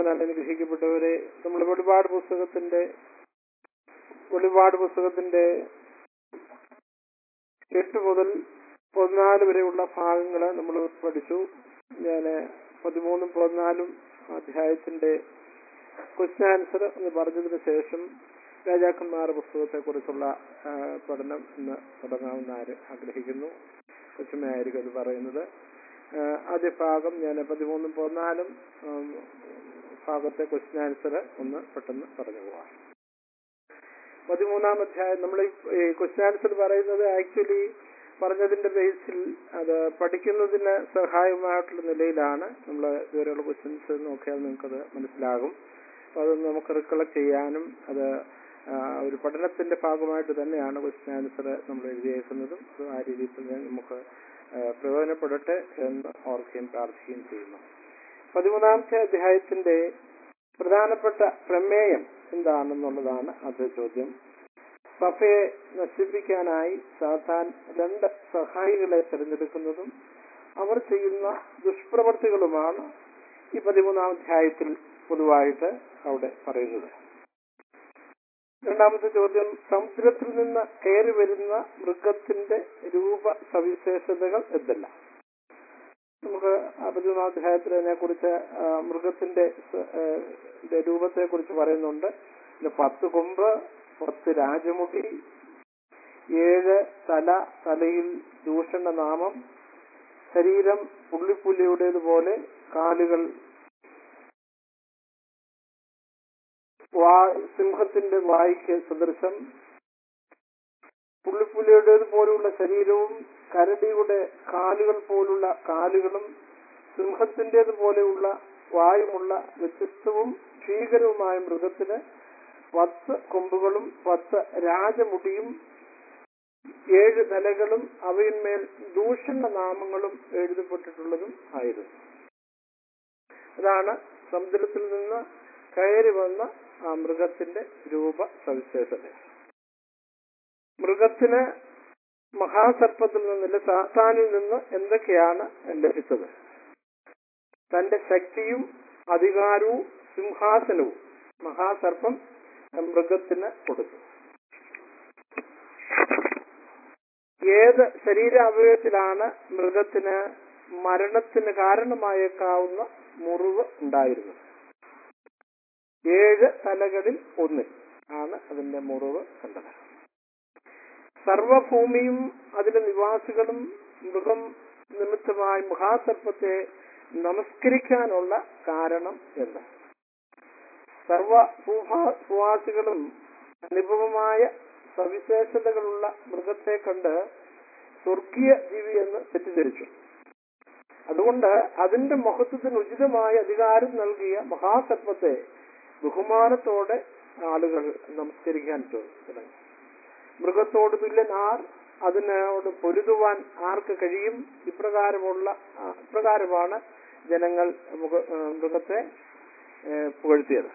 നല്ല അനുഗ്രഹിക്കപ്പെട്ടവരെ നമ്മൾ വെളിപാട് പുസ്തകത്തിന്റെ വെളിപാട് പുസ്തകത്തിന്റെ എട്ട് മുതൽ പതിനാല് വരെയുള്ള ഭാഗങ്ങൾ നമ്മൾ പഠിച്ചു ഞാൻ പതിമൂന്നും പതിനാലും അധ്യായത്തിന്റെ ക്വസ്റ്റ്യൻ ആൻസർ എന്ന് പറഞ്ഞതിന് ശേഷം രാജാക്കന്മാർ പുസ്തകത്തെ കുറിച്ചുള്ള പഠനം ഇന്ന് തുടങ്ങാമെന്ന് ആര് ആഗ്രഹിക്കുന്നു കൊച്ചുമയായിരിക്കും അത് പറയുന്നത് ആ, ആദ്യ ഭാഗം ഞാൻ പതിമൂന്നും പതിനാലും ഉം, ഭാഗത്തെ ക്വസ്റ്റ്യൻ ആൻസർ ഒന്ന് പെട്ടെന്ന് പറഞ്ഞു പോവാം പതിമൂന്നാം അധ്യായം നമ്മൾ ഈ ക്വസ്റ്റ്യൻ ആൻസർ പറയുന്നത് ആക്ച്വലി പറഞ്ഞതിന്റെ ബേസിൽ അത് പഠിക്കുന്നതിന് സഹായമായിട്ടുള്ള നിലയിലാണ് നമ്മൾ ഇതുവരെയുള്ള ക്വസ്റ്റ്യൻസ് നോക്കിയാൽ നിങ്ങൾക്കത് മനസ്സിലാകും അപ്പോൾ അത് നമുക്ക് റിക്കളക്ട് ചെയ്യാനും അത് ആ, ഒരു പഠനത്തിന്റെ ഭാഗമായിട്ട് തന്നെയാണ് ക്വസ്റ്റ്യൻ ആൻസർ നമ്മൾ എഴുതിയേക്കുന്നതും അത് ആ രീതിയിൽ തന്നെ നമുക്ക് ആ, പ്രയോജനപ്പെടട്ടെ എന്ന് ഓർക്കുകയും പ്രാർത്ഥിക്കുകയും ചെയ്യുന്നു പതിമൂന്നാമത്തെ അധ്യായത്തിന്റെ പ്രധാനപ്പെട്ട പ്രമേയം എന്താണെന്നുള്ളതാണ് അത് ചോദ്യം സഭയെ നശിപ്പിക്കാനായി സാധാൻ രണ്ട് സഹായികളെ തിരഞ്ഞെടുക്കുന്നതും അവർ ചെയ്യുന്ന ദുഷ്പ്രവർത്തികളുമാണ് ഈ പതിമൂന്നാം അധ്യായത്തിൽ പൊതുവായിട്ട് അവിടെ പറയുന്നത് രണ്ടാമത്തെ ചോദ്യം സമുദ്രത്തിൽ നിന്ന് കയറി വരുന്ന മൃഗത്തിന്റെ രൂപ സവിശേഷതകൾ എന്തെല്ലാം നമുക്ക് ആ പതിമൂന്നാം അധ്യായത്തിൽ അതിനെ കുറിച്ച് മൃഗത്തിന്റെ സ- ആ, ന്റെ രൂപത്തെ കുറിച്ച് പറയുന്നുണ്ട് പിന്നെ പത്ത് കൊമ്പ് പത്ത് രാജമുടി ഏഴ് തല തലയിൽ ദൂഷണ നാമം ശരീരം പുള്ളിപ്പുലിയുടേതുപോലെ കാലുകൾ വാ- സിംഹത്തിന്റെ വായിക്ക് സദൃശം പുള്ളിപ്പുലിയുടേത് പോലുള്ള ശരീരവും കരടിയുടെ കാലുകൾ പോലുള്ള കാലുകളും സിംഹത്തിൻ്റെത് പോലെയുള്ള വായുമുള്ള വ്യത്യസ്തവും ഭീകരവുമായ മൃഗത്തിന് പത്ത് കൊമ്പുകളും പത്ത് രാജമുടിയും ഏഴ് തലകളും അവയിന്മേൽ ദൂഷണ നാമങ്ങളും എഴുതപ്പെട്ടിട്ടുള്ളതും ആയിരുന്നു അതാണ് സമുദ്രത്തിൽ നിന്ന് കയറി വന്ന ആ മൃഗത്തിന്റെ രൂപ സവിശേഷത മൃഗത്തിന് മഹാസർപ്പത്തിൽ നിന്നില്ല സാത്താനിൽ നിന്ന് എന്തൊക്കെയാണ് ലഭിച്ചത് തന്റെ ശക്തിയും അധികാരവും സിംഹാസനവും മഹാസർപ്പം മൃഗത്തിന് കൊടുത്തു ഏത് ശരീരാവയവത്തിലാണ് മൃഗത്തിന് മരണത്തിന് കാരണമായേക്കാവുന്ന മുറിവ് ഉണ്ടായിരുന്നത് ഏഴ് തലകളിൽ ഒന്നിൽ ആണ് അതിന്റെ മുറിവ് കണ്ടത് സർവഭൂമിയും അതിലെ നിവാസികളും മൃഗം നിമിത്തമായി മഹാസർപ്പത്തെ നമസ്കരിക്കാനുള്ള കാരണം എന്ന് സർവ ഭൂഭാ- ഭൂവാസികളും അനുഭവമായ സവിശേഷതകളുള്ള മൃഗത്തെ കണ്ട് സ്വർഗീയ ജീവി എന്ന് തെറ്റിദ്ധരിച്ചു അതുകൊണ്ട് അതിന്റെ മഹത്വത്തിന് ഉചിതമായ അധികാരം നൽകിയ മഹാസർപ്പത്തെ ബഹുമാനത്തോടെ ആളുകൾ നമസ്കരിക്കാൻ തു- തുടങ്ങി മൃഗത്തോട് തുല്യൻ ആർ അതിനോട് പൊരുതുവാൻ ആർക്ക് കഴിയും ഇപ്രകാരമുള്ള ആ, ഇപ്രകാരമാണ് ജനങ്ങൾ മുഖ- ആ, മൃഗത്തെ ഏ, പുകഴ്ത്തിയത്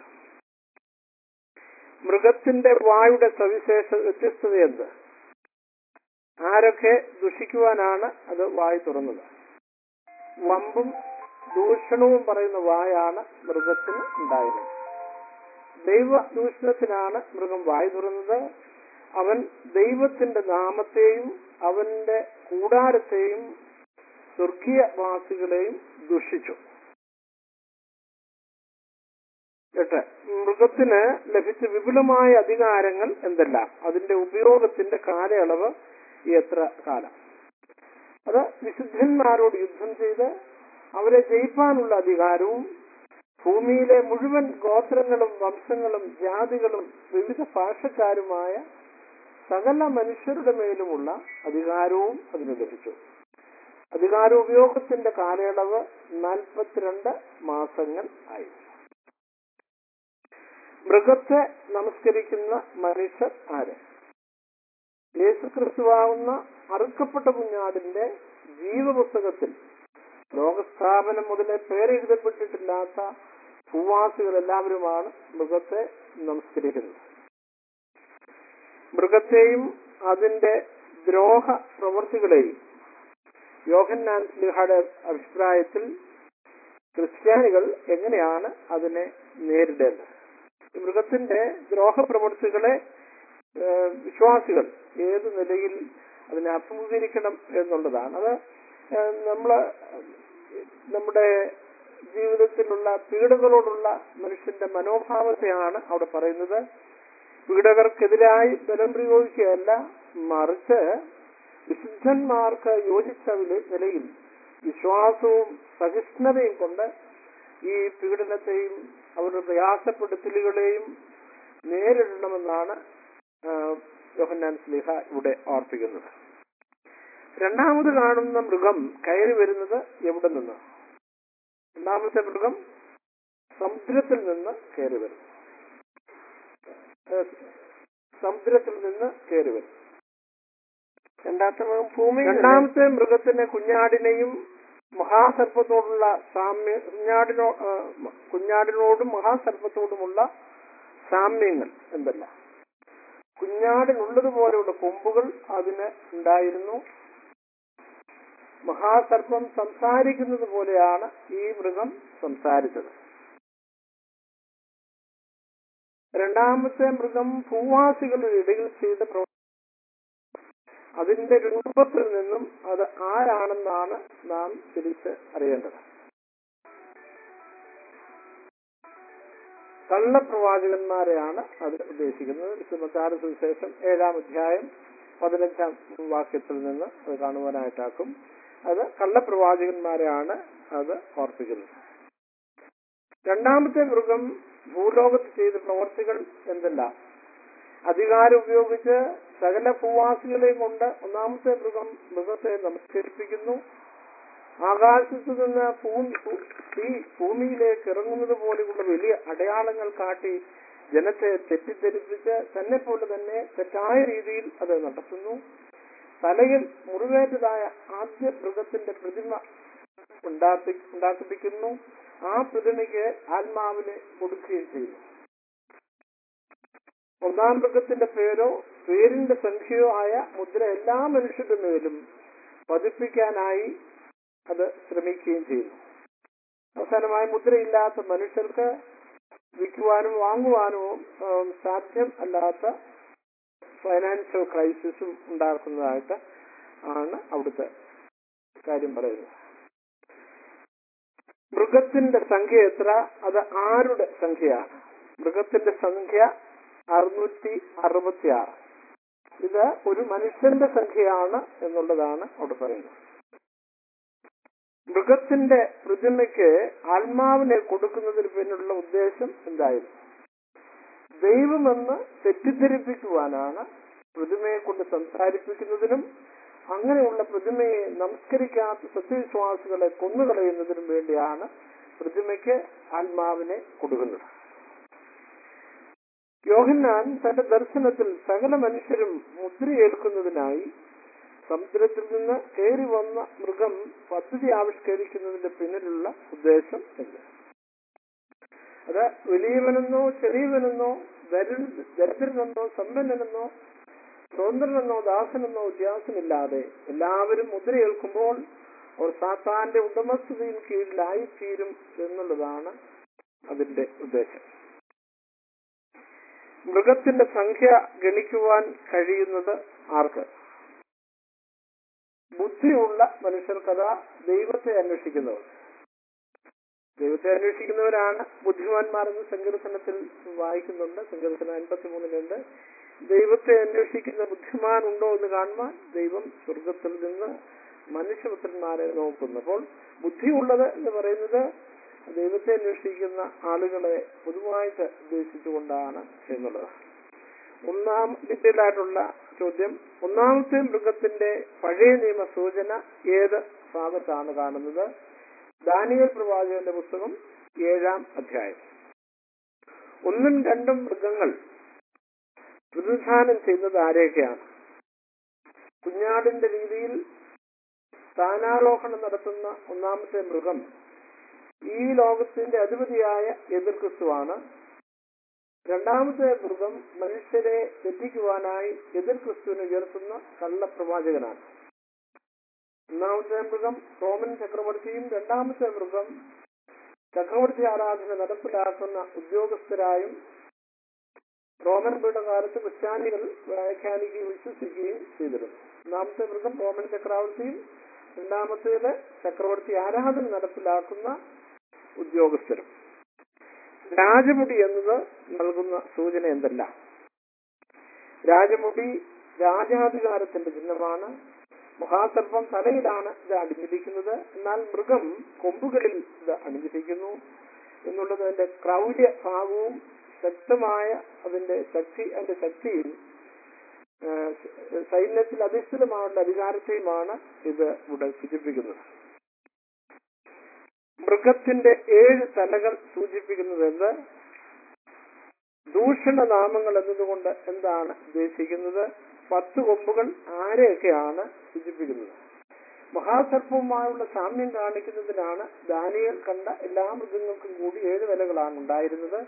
മൃഗത്തിന്റെ വായുടെ സവിശേഷ വ്യത്യസ്തത എന്ത് ആരൊക്കെ ദുഷിക്കുവാനാണ് അത് വായ് തുറന്നത് വമ്പും ദൂഷണവും പറയുന്ന വായാണ് മൃഗത്തിന് ഉണ്ടായിരുന്നത് ദൈവ ദൂഷണത്തിനാണ് മൃഗം വായ് തുറന്നത് അവൻ ദൈവത്തിന്റെ നാമത്തെയും അവന്റെ കൂടാരത്തെയും സ്വർഗീയവാസികളെയും ദുഷിച്ചു എട്ട് മൃഗത്തിന് ലഭിച്ച വിപുലമായ അധികാരങ്ങൾ എന്തെല്ലാം അതിന്റെ ഉപയോഗത്തിന്റെ കാലയളവ് എത്ര കാലം അത് വിശുദ്ധന്മാരോട് യുദ്ധം ചെയ്ത് അവരെ ജയിപ്പാനുള്ള അധികാരവും ഭൂമിയിലെ മുഴുവൻ ഗോത്രങ്ങളും വംശങ്ങളും ജാതികളും വിവിധ ഭാഷക്കാരുമായ സകല മനുഷ്യരുടെ മേലുമുള്ള അധികാരവും അതിന് ലഭിച്ചു അധികാര ഉപയോഗത്തിന്റെ കാലയളവ് നാൽപ്പത്തിരണ്ട് മാസങ്ങൾ ആയി മൃഗത്തെ നമസ്കരിക്കുന്ന മനുഷ്യർ ആര് യേശുക്രിസ്തുവാകുന്ന അറുക്കപ്പെട്ട കുഞ്ഞാടിന്റെ ജീവപുസ്തകത്തിൽ ലോകസ്ഥാപനം മുതലേ പേരെഴുതപ്പെട്ടിട്ടില്ലാത്ത ഭൂവാസികൾ എല്ലാവരുമാണ് മൃഗത്തെ നമസ്കരിക്കുന്നത് മൃഗത്തെയും അതിന്റെ ദ്രോഹ പ്രവൃത്തികളെയും യോഹന്നാൻ ലിഹയുടെ അഭിപ്രായത്തിൽ ക്രിസ്ത്യാനികൾ എങ്ങനെയാണ് അതിനെ നേരിടേണ്ടത് ഈ മൃഗത്തിന്റെ ദ്രോഹപ്രവൃത്തികളെ ഏഹ്, വിശ്വാസികൾ ഏത് നിലയിൽ അതിനെ അഭിമുഖീകരിക്കണം എന്നുള്ളതാണ് അത് ഏഹ്, നമ്മള് നമ്മുടെ ജീവിതത്തിലുള്ള പീഡകളോടുള്ള മനുഷ്യന്റെ മനോഭാവത്തെയാണ് അവിടെ പറയുന്നത് പീഡകർക്കെതിരായി ബലം പ്രയോഗിക്കുകയല്ല മറിച്ച് വിശുദ്ധന്മാർക്ക് യോജിച്ച വില- നിലയിൽ വിശ്വാസവും സഹിഷ്ണുതയും കൊണ്ട് ഈ പീഡനത്തെയും അവരുടെ പ്രയാസപ്പെടുത്തലുകളെയും നേരിടണമെന്നാണ് ആ, യോഹന്നാൻ സ്ലിഹ ഇവിടെ ഓർപ്പിക്കുന്നത് രണ്ടാമത് കാണുന്ന മൃഗം കയറി വരുന്നത് എവിടെ നിന്ന് രണ്ടാമത്തെ മൃഗം സമുദ്രത്തിൽ നിന്ന് കയറി വരും ഏഹ് സമുദ്രത്തിൽ നിന്ന് കയറി വരും രണ്ടാമത്തെ മൃഗം ഭൂമിയിൽ നിന്ന് രണ്ടാമത്തെ മൃഗത്തിന് കുഞ്ഞാടിനെയും മഹാസർപ്പത്തോടുള്ള സാമ്യ കുഞ്ഞാടിനോ ആ, മ- കുഞ്ഞാടിനോടും മഹാസർപ്പത്തോടുമുള്ള സാമ്യങ്ങൾ എന്തല്ല കുഞ്ഞാടിനുള്ളതുപോലെയുള്ള കൊമ്പുകൾ അതിന് ഉണ്ടായിരുന്നു മഹാസർപ്പം സംസാരിക്കുന്നത് പോലെയാണ് ഈ മൃഗം സംസാരിച്ചത് രണ്ടാമത്തെ മൃഗം ഭൂവാസികളുടെ ഇടയിൽ ചെയ്ത പ്രവർത്തനം അതിന്റെ രൂപത്തിൽ നിന്നും അത് ആരാണെന്നാണ് നാം തിരിച്ച് അറിയേണ്ടത് കള്ളപ്രവാചകന്മാരെയാണ് അത് ഉദ്ദേശിക്കുന്നത് വിശുദ്ധ സുവിശേഷം ഏഴാം അധ്യായം പതിനഞ്ചാം വാക്യത്തിൽ നിന്ന് അത് കാണുവാനായിട്ടാക്കും അത് കള്ളപ്രവാചകന്മാരെയാണ് അത് ഓർപ്പിക്കുന്നത് രണ്ടാമത്തെ മൃഗം ഭൂലോകത്ത് ചെയ്ത പ്രവർത്തികൾ എന്തെല്ലാം അധികാരം ഉപയോഗിച്ച് സകല ഭൂവാസികളെയും കൊണ്ട് ഒന്നാമത്തെ മൃഗം മൃഗത്തെ നമസ്കരിപ്പിക്കുന്നു ആകാശത്തു നിന്ന് ഭൂമി ഭൂ- തീ ഭൂമിയിലേക്ക് ഇറങ്ങുന്നത് പോലെയുള്ള വലിയ അടയാളങ്ങൾ കാട്ടി ജനത്തെ തെറ്റിദ്ധരിപ്പിച്ച് തന്നെ പോലെ തന്നെ തെറ്റായ രീതിയിൽ അത് നടത്തുന്നു തലയിൽ മുറിവേറ്റതായ ആദ്യ മൃഗത്തിന്റെ പ്രതിമ ഉണ്ടാക്കി ഉണ്ടാക്കിപ്പിക്കുന്നു ആ പ്രതിമയ്ക്ക് ആത്മാവിനെ കൊടുക്കുകയും ചെയ്യുന്നു ഒന്നാം മൃഗത്തിന്റെ പേരോ പേരിന്റെ സംഖ്യയോ ആയ മുദ്ര എല്ലാ മനുഷ്യരുടെ മേലും പതിപ്പിക്കാനായി അത് ശ്രമിക്കുകയും ചെയ്യുന്നു അവസാനമായി മുദ്രയില്ലാത്ത മനുഷ്യർക്ക് വിൽക്കുവാനും വാങ്ങുവാനോ ഉം, സാധ്യം അല്ലാത്ത ഫൈനാൻഷ്യൽ ക്രൈസിസും ഉണ്ടാക്കുന്നതായിട്ട് ആണ് അവിടുത്തെ കാര്യം പറയുന്നത് മൃഗത്തിന്റെ സംഖ്യ എത്ര അത് ആരുടെ സംഖ്യയാണ് മൃഗത്തിന്റെ സംഖ്യ അറുന്നൂറ്റി അറുപത്തി ആറ് ഇത് ഒരു മനുഷ്യന്റെ സംഖ്യയാണ് എന്നുള്ളതാണ് അവിടെ പറയുന്നത് മൃഗത്തിന്റെ പ്രതിമയ്ക്ക് ആത്മാവിനെ കൊടുക്കുന്നതിന് പിന്നിലുള്ള ഉദ്ദേശം എന്തായിരുന്നു ദൈവമെന്ന് തെറ്റിദ്ധരിപ്പിക്കുവാനാണ് പ്രതിമയെ കൊണ്ട് സംസാരിപ്പിക്കുന്നതിനും അങ്ങനെയുള്ള പ്രതിമയെ നമസ്കരിക്കാത്ത സത്യവിശ്വാസികളെ കൊന്നുകളയുന്നതിനും വേണ്ടിയാണ് പ്രതിമയ്ക്ക് ആത്മാവിനെ കൊടുക്കുന്നത് യോഹന്നാൻ തന്റെ ദർശനത്തിൽ സകല മനുഷ്യരും മുദ്രയേൽക്കുന്നതിനായി സമുദ്രത്തിൽ നിന്ന് കയറി വന്ന മൃഗം പദ്ധതി ആവിഷ്കരിക്കുന്നതിന്റെ പിന്നിലുള്ള ഉദ്ദേശം എന്ത് അത് വലിയവനെന്നോ ചെറിയവനെന്നോ ദരി- ദരിദ്രനെന്നോ സമ്പന്നനെന്നോ സ്വതന്ത്രനെന്നോ ദാസനെന്നോ വ്യത്യാസമില്ലാതെ എല്ലാവരും മുദ്രയേൽക്കുമ്പോൾ അവർ സാത്താന്റെ ഉടമസ്ഥതയിൽ കീഴിലായിത്തീരും എന്നുള്ളതാണ് അതിന്റെ ഉദ്ദേശം മൃഗത്തിന്റെ സംഖ്യ ഗണിക്കുവാൻ കഴിയുന്നത് ആർക്ക് ബുദ്ധിയുള്ള മനുഷ്യർക്കഥ ദൈവത്തെ അന്വേഷിക്കുന്നവർ ദൈവത്തെ അന്വേഷിക്കുന്നവരാണ് ബുദ്ധിമാന്മാരെന്ന് സങ്കീർത്തനത്തിൽ വായിക്കുന്നുണ്ട് സങ്കീർത്തനം അൻപത്തിമൂന്നിലുണ്ട് ദൈവത്തെ അന്വേഷിക്കുന്ന ബുദ്ധിമാൻ ഉണ്ടോ എന്ന് കാണുവാൻ ദൈവം സ്വർഗത്തിൽ നിന്ന് മനുഷ്യപുത്രന്മാരെ നോക്കുന്നു അപ്പോൾ ബുദ്ധിയുള്ളത് എന്ന് പറയുന്നത് ദൈവത്തെ അന്വേഷിക്കുന്ന ആളുകളെ പൊതുവായിട്ട് ഉദ്ദേശിച്ചുകൊണ്ടാണ് എന്നുള്ളത് ഒന്നാം ഡീറ്റെയിൽ ആയിട്ടുള്ള ചോദ്യം ഒന്നാമത്തെ മൃഗത്തിന്റെ പഴയ നിയമ സൂചന ഏത് ഭാഗത്താണ് കാണുന്നത് ദാനിയൽ പ്രവാചകന്റെ പുസ്തകം ഏഴാം അധ്യായം ഒന്നും രണ്ടും മൃഗങ്ങൾ പ്രതിനിധാനം ചെയ്യുന്നത് ആരെയൊക്കെയാണ് കുഞ്ഞാടിന്റെ രീതിയിൽ സ്ഥാനാരോഹണം നടത്തുന്ന ഒന്നാമത്തെ മൃഗം ഈ ലോകത്തിന്റെ അധിപതിയായ എതിർ ക്രിസ്തുവാണ് രണ്ടാമത്തെ മൃഗം മനുഷ്യരെ തെറ്റിക്കുവാനായി എതിർ ക്രിസ്തുവിനെ ഉയർത്തുന്ന കള്ളപ്രവാചകനാണ് ഒന്നാമത്തെ മൃഗം റോമൻ ചക്രവർത്തിയും രണ്ടാമത്തെ മൃഗം ചക്രവർത്തി ആരാധന നടപ്പിലാക്കുന്ന ഉദ്യോഗസ്ഥരായും റോമൻ പീഠകാലത്ത് ക്രിസ്ത്യാനികൾ വ്യാഖ്യാനിക്കുകയും വിശ്വസിക്കുകയും ചെയ്തിരുന്നു ഒന്നാമത്തെ മൃഗം റോമൻ ചക്രവർത്തിയും രണ്ടാമത്തേത് ചക്രവർത്തി ആരാധന നടപ്പിലാക്കുന്ന ഉദ്യോഗസ്ഥരും രാജമുടി എന്നത് നൽകുന്ന സൂചന എന്തല്ല രാജമുടി രാജാധികാരത്തിന്റെ ചിഹ്നമാണ് മഹാസർപ്പം തലയിലാണ് ഇത് അണിഞ്ഞിരിക്കുന്നത് എന്നാൽ മൃഗം കൊമ്പുകളിൽ ഇത് അണിഞ്ഞിരിക്കുന്നു എന്നുള്ളത് അതിന്റെ ക്രൗര്യ ഭാവവും ശക്തമായ അതിന്റെ ശക്തി അതിന്റെ ശക്തിയും ആ, സൈന്യത്തിൽ അധിഷ്ഠിതമായുള്ള അധികാരത്തെയുമാണ് ഇത് ഇവിടെ സൂചിപ്പിക്കുന്നത് മൃഗത്തിന്റെ ഏഴ് തലകൾ സൂചിപ്പിക്കുന്നത് എന്ത് ദൂഷണ നാമങ്ങൾ എന്നതുകൊണ്ട് എന്താണ് ഉദ്ദേശിക്കുന്നത് പത്ത് കൊമ്പുകൾ ആരെയൊക്കെയാണ് സൂചിപ്പിക്കുന്നത് മഹാസർപ്പവുമായുള്ള സാമ്യം കാണിക്കുന്നതിനാണ് ദാനിയൽ കണ്ട എല്ലാ മൃഗങ്ങൾക്കും കൂടി ഏഴ് തലകളാണ് ഉണ്ടായിരുന്നത്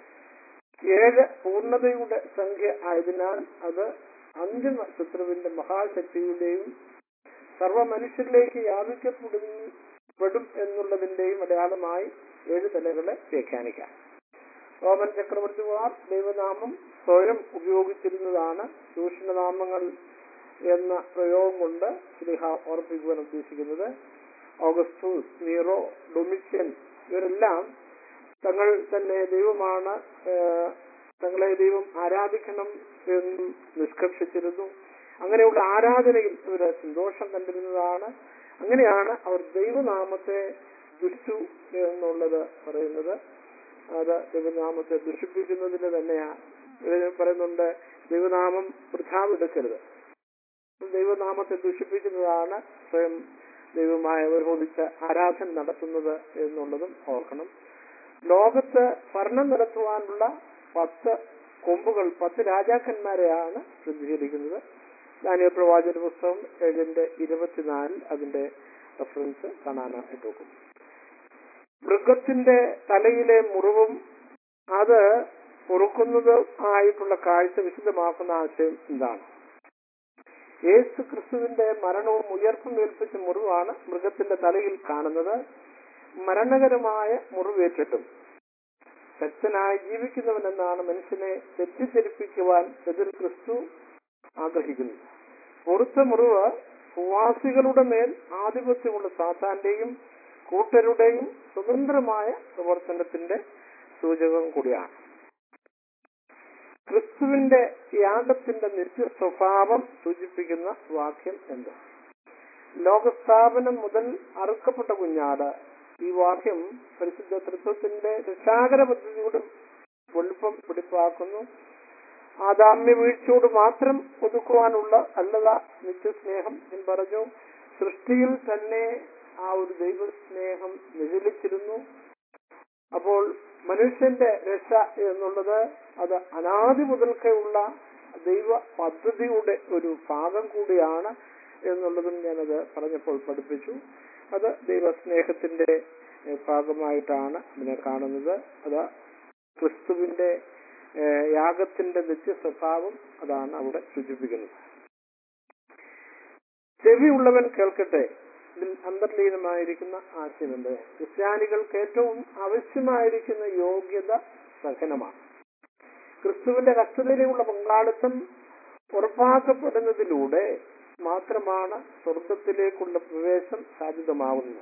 ഏഴ് പൂർണ്ണതയുടെ സംഖ്യ ആയതിനാൽ അത് അന്തിമ ശത്രുവിന്റെ മഹാശക്തിയുടെയും സർവ മനുഷ്യരിലേക്ക് വ്യാപിക്കപ്പെടും പെടും എന്നുള്ളതിന്റെയും അടയാളമായി ഏഴ് തലകളെ വ്യാഖ്യാനിക്കാം റോമൻ ചക്രവർത്തിമാർ ദൈവനാമം സ്വയം ഉപയോഗിച്ചിരുന്നതാണ് ദൂഷണനാമങ്ങൾ എന്ന പ്രയോഗം കൊണ്ട് സ്ലിഹ ഓർപ്പിക്കുവാൻ ഉദ്ദേശിക്കുന്നത് ഓഗസ്റ്റൂസ് നീറോ ഡൊമിഷ്യൻ ഇവരെല്ലാം തങ്ങൾ തന്നെ ദൈവമാണ് ഏഹ്, തങ്ങളെ ദൈവം ആരാധിക്കണം എന്നും നിഷ്കർഷിച്ചിരുന്നു അങ്ങനെയുള്ള ആരാധനയിൽ ഇവർ സന്തോഷം കണ്ടിരുന്നതാണ് അങ്ങനെയാണ് അവർ ദൈവനാമത്തെ ദുഷിച്ചു എന്നുള്ളത് പറയുന്നത് അത് ദൈവനാമത്തെ ദുഷിപ്പിക്കുന്നതിന് തന്നെയാണ് ഇതിൽ പറയുന്നുണ്ട് ദൈവനാമം വൃഥാവെടുക്കരുത് ദൈവനാമത്തെ ദുഷിപ്പിക്കുന്നതാണ് സ്വയം ദൈവമായവർ ഒന്നിച്ച് ആരാധന നടത്തുന്നത് എന്നുള്ളതും ഓർക്കണം ലോകത്ത് ഭരണം നടത്തുവാനുള്ള പത്ത് കൊമ്പുകൾ പത്ത് രാജാക്കന്മാരെയാണ് പ്രതിനിധീകരിക്കുന്നത് ദാനിയ പ്രവാചക പുസ്തകം ഏഴിന്റെ ഇരുപത്തിനാലിൽ അതിന്റെ റെഫറൻസ് കാണാനായിട്ട് നോക്കും മൃഗത്തിന്റെ തലയിലെ മുറിവും അത് പൊറുക്കുന്നത് ആയിട്ടുള്ള കാഴ്ച വിശദമാക്കുന്ന ആശയം എന്താണ് യേശു ക്രിസ്തുവിന്റെ മരണവും ഉയർപ്പും ഏൽപ്പിച്ച മുറിവാണ് മൃഗത്തിന്റെ തലയിൽ കാണുന്നത് മരണകരമായ മുറിവേറ്റിട്ടും ശക്തനായി ജീവിക്കുന്നവനെന്നാണ് മനുഷ്യനെ തെറ്റിദ്ധരിപ്പിക്കുവാൻ എതിർ ക്രിസ്തു ആഗ്രഹിക്കുന്നത് പൊറുത്ത മുറിവ് ഭൂവാസികളുടെ മേൽ ആധിപത്യമുള്ള സാത്താന്റെയും കൂട്ടരുടെയും സ്വതന്ത്രമായ പ്രവർത്തനത്തിന്റെ സൂചകം കൂടിയാണ് ക്രിസ്തുവിന്റെ യാഗത്തിന്റെ നിത്യ സ്വഭാവം സൂചിപ്പിക്കുന്ന വാക്യം എന്ത് ലോകസ്ഥാപനം മുതൽ അറുക്കപ്പെട്ട കുഞ്ഞാട് ഈ വാക്യം പരിശുദ്ധ തൃത്വത്തിന്റെ രക്ഷാകര പദ്ധതിയോട് വെളുപ്പം പിടിപ്പാക്കുന്നു ആദാമ്യ വീഴ്ചയോട് മാത്രം ഒതുക്കുവാനുള്ള അല്ലത നിത്യസ്നേഹം ഞാൻ പറഞ്ഞു സൃഷ്ടിയിൽ തന്നെ ആ ഒരു ദൈവസ്നേഹം നിഴലിച്ചിരുന്നു അപ്പോൾ മനുഷ്യന്റെ രക്ഷ എന്നുള്ളത് അത് അനാദി മുതൽക്കുള്ള ദൈവ പദ്ധതിയുടെ ഒരു ഭാഗം കൂടിയാണ് എന്നുള്ളതും ഞാനത് പറഞ്ഞപ്പോൾ പഠിപ്പിച്ചു അത് ദൈവസ്നേഹത്തിന്റെ ഏഹ്, ഭാഗമായിട്ടാണ് അതിനെ കാണുന്നത് അത് ക്രിസ്തുവിന്റെ ഏഹ്, യാഗത്തിന്റെ നിത്യ സ്വഭാവം അതാണ് അവിടെ സൂചിപ്പിക്കുന്നത് ചെവിയുള്ളവൻ കേൾക്കട്ടെ ഇതിൽ അന്തർലീനമായിരിക്കുന്ന ആശയം എന്ത് ക്രിസ്ത്യാനികൾക്ക് ഏറ്റവും ആവശ്യമായിരിക്കുന്ന യോഗ്യത സഹനമാണ് ക്രിസ്തുവിന്റെ കഷ്ടതയിലുള്ള പങ്കാളിത്തം ഉറപ്പാക്കപ്പെടുന്നതിലൂടെ മാത്രമാണ് സ്വർഗത്തിലേക്കുള്ള പ്രവേശം സാധ്യതമാവുന്നത്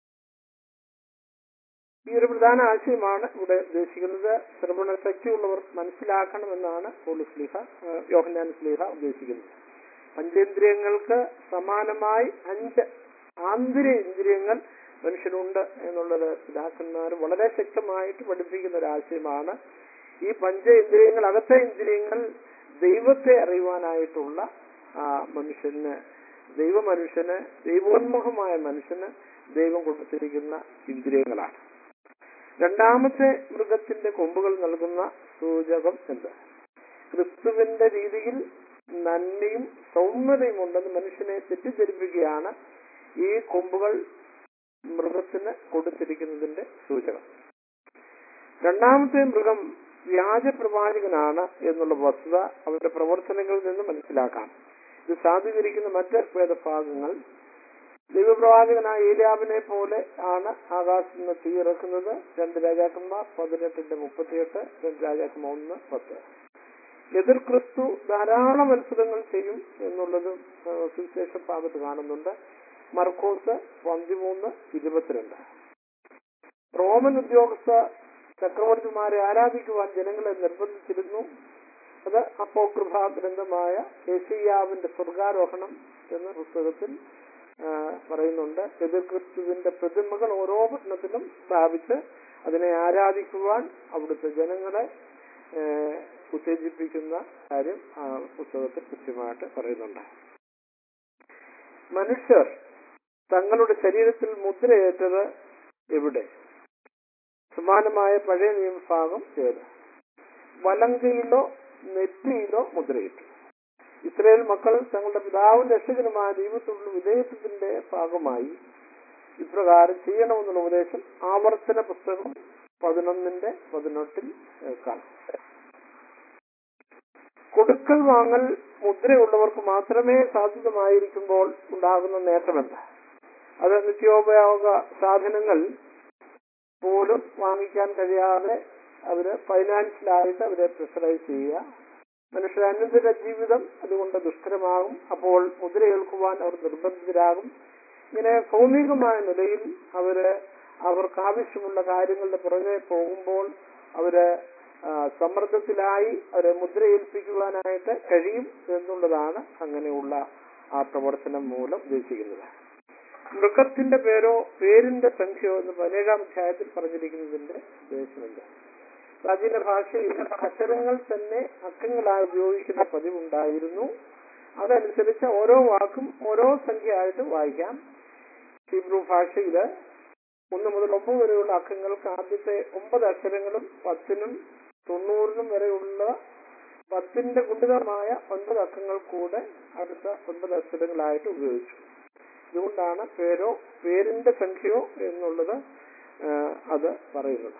ഈ ഒരു പ്രധാന ആശയമാണ് ഇവിടെ ഉദ്ദേശിക്കുന്നത് ശ്രവണ ശക്തിയുള്ളവർ മനസ്സിലാക്കണമെന്നാണ് പോളിസ്ലിഹ യോഹന്നാൻ സ്ലിഹ ഉദ്ദേശിക്കുന്നത് പഞ്ചേന്ദ്രിയങ്ങൾക്ക് സമാനമായി അഞ്ച് ആന്തരിക ഇന്ദ്രിയങ്ങൾ മനുഷ്യനുണ്ട് എന്നുള്ളത് പിതാക്കന്മാർ വളരെ ശക്തമായിട്ട് പഠിപ്പിക്കുന്ന ഒരു ആശയമാണ് ഈ പഞ്ച ഇന്ദ്രിയങ്ങൾ അകത്തെ ഇന്ദ്രിയങ്ങൾ ദൈവത്തെ അറിയുവാനായിട്ടുള്ള ആ മനുഷ്യന് ദൈവ മനുഷ്യന് ദൈവോന്മുഖമായ മനുഷ്യന് ദൈവം കൊടുത്തിരിക്കുന്ന ഇന്ദ്രിയങ്ങളാണ് രണ്ടാമത്തെ മൃഗത്തിന്റെ കൊമ്പുകൾ നൽകുന്ന സൂചകം എന്ത് ക്രിസ്തുവിന്റെ രീതിയിൽ നന്മയും സൗമ്യതയും ഉണ്ടെന്ന് മനുഷ്യനെ തെറ്റിദ്ധരിപ്പിക്കുകയാണ് ഈ കൊമ്പുകൾ മൃഗത്തിന് കൊടുത്തിരിക്കുന്നതിന്റെ സൂചകം രണ്ടാമത്തെ മൃഗം വ്യാജ പ്രവാചകനാണ് എന്നുള്ള വസ്തുത അവരുടെ പ്രവർത്തനങ്ങളിൽ നിന്ന് മനസ്സിലാക്കാം ഇത് സാധൂകരിക്കുന്ന മറ്റ് വേദഭാഗങ്ങൾ ദൈവപ്രവാചകനായ ഏലിയാവിനെ പോലെ ആണ് ആകാശത്ത് നിന്ന് തീ ഇറക്കുന്നത് രണ്ട് രാജാക്കന്മാർ പതിനെട്ടിന്റെ മുപ്പത്തിയെട്ട് രണ്ട് രാജാക്കന്മാർ ഒന്ന് പത്ത് എതിർ ക്രിസ്തു ധാരാളം മത്സരങ്ങൾ ചെയ്യും എന്നുള്ളതും ആ, സുവിശേഷ ഭാഗത്ത് കാണുന്നുണ്ട് മർക്കോസ് പതിമൂന്ന് ഇരുപത്തിരണ്ട് റോമൻ ഉദ്യോഗസ്ഥ ചക്രവർത്തിമാരെ ആരാധിക്കുവാൻ ജനങ്ങളെ നിർബന്ധിച്ചിരുന്നു അത് അപ്പോകൃഭ ഗ്രന്ഥമായ ഏഷ്യാവിന്റെ സ്വർഗാരോഹണം എന്ന പുസ്തകത്തിൽ ആ, പറയുന്നുണ്ട് എതിർ ക്രിസ്തുവിന്റെ പ്രതിമകൾ ഓരോ പട്ടണത്തിലും സ്ഥാപിച്ച് അതിനെ ആരാധിക്കുവാൻ അവിടുത്തെ ജനങ്ങളെ ആ, ഉത്തേജിപ്പിക്കുന്ന കാര്യം ആ പുസ്തകത്തിൽ കൃത്യമായിട്ട് പറയുന്നുണ്ട് മനുഷ്യർ തങ്ങളുടെ ശരീരത്തിൽ മുദ്രയേറ്റത് എവിടെ സമാനമായ പഴയ നിയമഭാഗം ഏത് വലങ്കയിലോ നെറ്റിയിലോ മുദ്രയിട്ടു ഇസ്രയേൽ മക്കൾ തങ്ങളുടെ പിതാവും രക്ഷകനുമായ ദൈവത്തോടുള്ള വിധേയത്വത്തിന്റെ ഭാഗമായി ഇപ്രകാരം ചെയ്യണമെന്നുള്ള ഉപദേശം ആവർത്തന പുസ്തകം പതിനൊന്നിന്റെ പതിനെട്ടിൽ ഏഹ്, കാണാം കൊടുക്കൽ വാങ്ങൽ മുദ്രയുള്ളവർക്ക് മാത്രമേ സാധ്യതമായിരിക്കുമ്പോൾ ഉണ്ടാകുന്ന നേട്ടമെന്ത് അത് നിത്യോപയോഗ സാധനങ്ങൾ പോലും വാങ്ങിക്കാൻ കഴിയാതെ അവര് ഫൈനാൻഷ്യലായിട്ട് അവരെ പ്രിഫറൈസ് ചെയ്യുക മനുഷ്യരുടെ അനുദിന ജീവിതം അതുകൊണ്ട് ദുഷ്കരമാകും അപ്പോൾ മുദ്രയേൽക്കുവാൻ അവർ നിർബന്ധിതരാകും ഇങ്ങനെ ഭൗമികമായ നിലയിൽ അവര് അവർക്ക് ആവശ്യമുള്ള കാര്യങ്ങളുടെ പുറകെ പോകുമ്പോൾ അവര് ആ, സമ്മർദ്ദത്തിലായി അവരെ മുദ്രയേൽപ്പിക്കുവാനായിട്ട് കഴിയും എന്നുള്ളതാണ് അങ്ങനെയുള്ള ആ പ്രവർത്തനം മൂലം ഉദ്ദേശിക്കുന്നത് മൃഗത്തിന്റെ പേരോ പേരിന്റെ സംഖ്യയോ എന്ന് പതിനേഴാം അധ്യായത്തിൽ പറഞ്ഞിരിക്കുന്നതിന്റെ ഉദ്ദേശമുണ്ട് പ്രാചീന ഭാഷയിൽ അക്ഷരങ്ങൾ തന്നെ അക്കങ്ങളായി ഉപയോഗിക്കുന്ന പതിവുണ്ടായിരുന്നു അതനുസരിച്ച് ഓരോ വാക്കും ഓരോ സംഖ്യയായിട്ട് വായിക്കാം ഹീബ്രു ഭാഷയില് ഒന്ന് മുതൽ ഒമ്പത് വരെയുള്ള അക്കങ്ങൾക്ക് ആദ്യത്തെ ഒമ്പത് അക്ഷരങ്ങളും പത്തിനും തൊണ്ണൂറിനും വരെയുള്ള പത്തിന്റെ ഗുണിതമായ ഒൻപത് അക്കങ്ങൾ കൂടെ അടുത്ത ഒൻപത് അക്ഷരങ്ങളായിട്ട് ഉപയോഗിച്ചു ഇതുകൊണ്ടാണ് പേരോ പേരിന്റെ സംഖ്യയോ എന്നുള്ളത് ആ, അത് പറയുന്നത്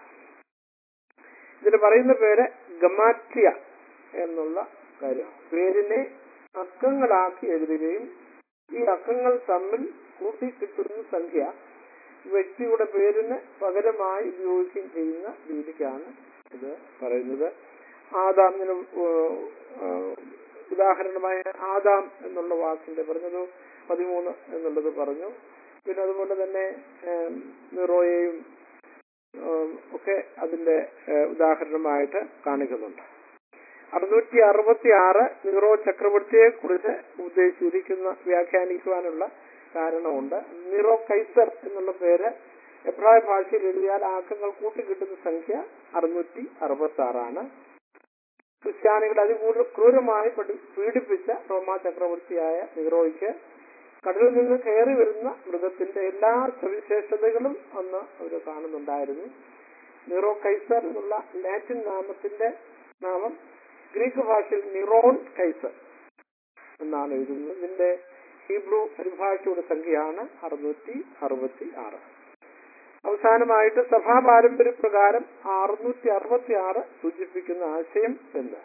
ഇതിന് പറയുന്ന പേര് ഗമാറ്റിയ എന്നുള്ള കാര്യം പേരിനെ അക്കങ്ങളാക്കി എഴുതുകയും ഈ അക്കങ്ങൾ തമ്മിൽ കൂട്ടിക്കിട്ടുന്ന സംഖ്യ വ്യക്തിയുടെ പേരിന് പകരമായി ഉപയോഗിക്കുകയും ചെയ്യുന്ന രീതിക്കാണ് ഇത് പറയുന്നത് ആദാമിന് ഏഹ്, ഏഹ്, ഉദാഹരണമായ ആദാം എന്നുള്ള വാക്കിന്റെ പറഞ്ഞത് പതിമൂന്ന് എന്നുള്ളത് പറഞ്ഞു പിന്നെ അതുപോലെ തന്നെ ഏഹ്, നിറോയെയും ഏഹ്, ഒക്കെ അതിന്റെ ഏഹ്, ഉദാഹരണമായിട്ട് കാണിക്കുന്നുണ്ട് അറുന്നൂറ്റി അറുപത്തി ആറ് നിറോ ചക്രവർത്തിയെ കുറിച്ച് ഉദ്ദേശിച്ചിരിക്കുന്ന വ്യാഖ്യാനിക്കുവാനുള്ള കാരണമുണ്ട് നിറോ കൈസർ എന്നുള്ള പേര് എബ്രായ ഭാഷയിൽ എഴുതിയാൽ ആക്കങ്ങൾ കൂട്ടിക്കിട്ടുന്ന സംഖ്യ അറുന്നൂറ്റി അറുപത്തി ആറാണ് ക്രിസ്ത്യാനികൾ അതികൂട ക്രൂരമായി പഠി- പീഡിപ്പിച്ച റോമാ ചക്രവർത്തിയായ നിറോയ്ക്ക് കടലിൽ നിന്ന് കയറി വരുന്ന മൃഗത്തിന്റെ എല്ലാ സവിശേഷതകളും അന്ന് അവർ കാണുന്നുണ്ടായിരുന്നു നിറോ കൈസർ എന്നുള്ള ലാറ്റിൻ നാമത്തിന്റെ നാമം ഗ്രീക്ക് ഭാഷയിൽ നിറോൺ കൈസർ എന്നാണ് എഴുതുന്നത് ഇതിന്റെ ഹീബ്രു പരിഭാഷയുടെ സംഖ്യയാണ് അറുന്നൂറ്റി അറുപത്തി ആറ് അവസാനമായിട്ട് സഭാ പാരമ്പര്യ പ്രകാരം അറുന്നൂറ്റി അറുപത്തി ആറ് സൂചിപ്പിക്കുന്ന ആശയം എന്ത്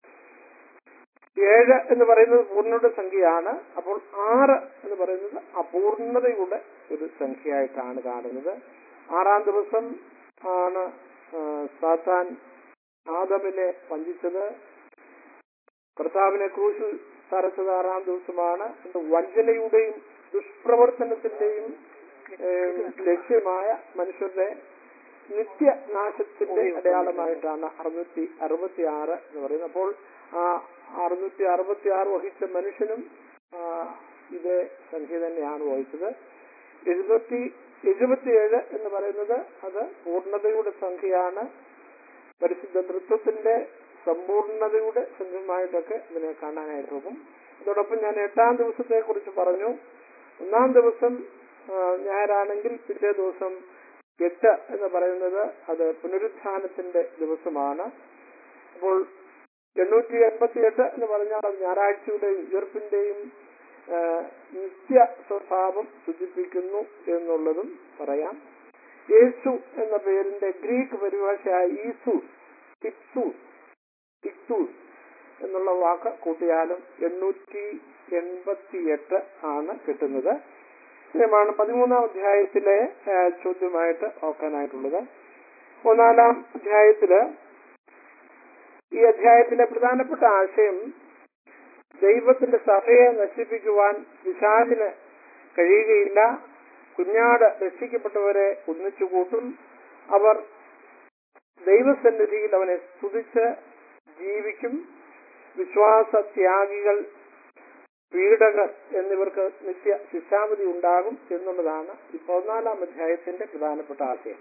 ഏഴ് എന്ന് പറയുന്നത് പൂർണ്ണയുടെ സംഖ്യയാണ് അപ്പോൾ ആറ് എന്ന് പറയുന്നത് അപൂർണതയുടെ ഒരു സംഖ്യയായിട്ടാണ് കാണുന്നത് ആറാം ദിവസം ആണ് ആ, സാത്താൻ ആദമിനെ വഞ്ചിച്ചത് കർത്താവിനെ ക്രൂശിൽ തറച്ചത് ആറാം ദിവസമാണ് ഇത് വഞ്ചനയുടെയും ദുഷ്പ്രവർത്തനത്തിന്റെയും ഏം, ലക്ഷ്യമായ മനുഷ്യരുടെ നിത്യനാശത്തിന്റെ അടയാളമായിട്ടാണ് അറുന്നൂറ്റി അറുപത്തി ആറ് എന്ന് പറയുന്നത് അപ്പോൾ ആ അറുന്നൂറ്റി അറുപത്തി ആറ് വഹിച്ച മനുഷ്യനും ആ, ഇതേ സംഖ്യ തന്നെയാണ് വഹിച്ചത് എഴുപത്തി എഴുപത്തിയേഴ് എന്ന് പറയുന്നത് അത് പൂർണ്ണതയുടെ സംഖ്യയാണ് പരിശുദ്ധ തൃത്വത്തിന്റെ സമ്പൂർണതയുടെ സംഖ്യമായിട്ടൊക്കെ ഇതിനെ കാണാനായിട്ട് പോകും അതോടൊപ്പം ഞാൻ എട്ടാം ദിവസത്തെ കുറിച്ച് പറഞ്ഞു ഒന്നാം ദിവസം ആ, ഞായറാണെങ്കിൽ പിറ്റേ ദിവസം എട്ട് എന്ന് പറയുന്നത് അത് പുനരുത്ഥാനത്തിന്റെ ദിവസമാണ് അപ്പോൾ എണ്ണൂറ്റി എൺപത്തി എട്ട് എന്ന് പറഞ്ഞാൽ അത് ഞായറാഴ്ചയുടെയും ഉയർപ്പിന്റെയും ആ, നിത്യ സ്വഭാവം സൂചിപ്പിക്കുന്നു എന്നുള്ളതും പറയാം യേശു എന്ന പേരിന്റെ ഗ്രീക്ക് പരിഭാഷയായ ഈസൂസ് ഇക്സൂസ് ഇക്സൂസ് എന്നുള്ള വാക്ക് കൂട്ടിയാലും എണ്ണൂറ്റി എൺപത്തി എട്ട് ആണ് കിട്ടുന്നത് വിഷയമാണ് പതിമൂന്നാം അധ്യായത്തിലെ ആ, ചോദ്യമായിട്ട് ഓർക്കാനായിട്ടുള്ളത് ഒന്നാലാം അധ്യായത്തില് ഈ അധ്യായത്തിലെ പ്രധാനപ്പെട്ട ആശയം ദൈവത്തിന്റെ സഭയെ നശിപ്പിക്കുവാൻ വിശാലിന് കഴിയുകയില്ല കുഞ്ഞാട് രക്ഷിക്കപ്പെട്ടവരെ ഒന്നിച്ചു കൂട്ടും അവർ ദൈവസന്നിധിയിൽ അവനെ സ്തുതിച്ച് ജീവിക്കും വിശ്വാസ ത്യാഗികൾ പീഡകർ എന്നിവർക്ക് നിത്യ ശിക്ഷാവധി ഉണ്ടാകും എന്നുള്ളതാണ് ഈ പതിനാലാം അധ്യായത്തിന്റെ പ്രധാനപ്പെട്ട ആശയം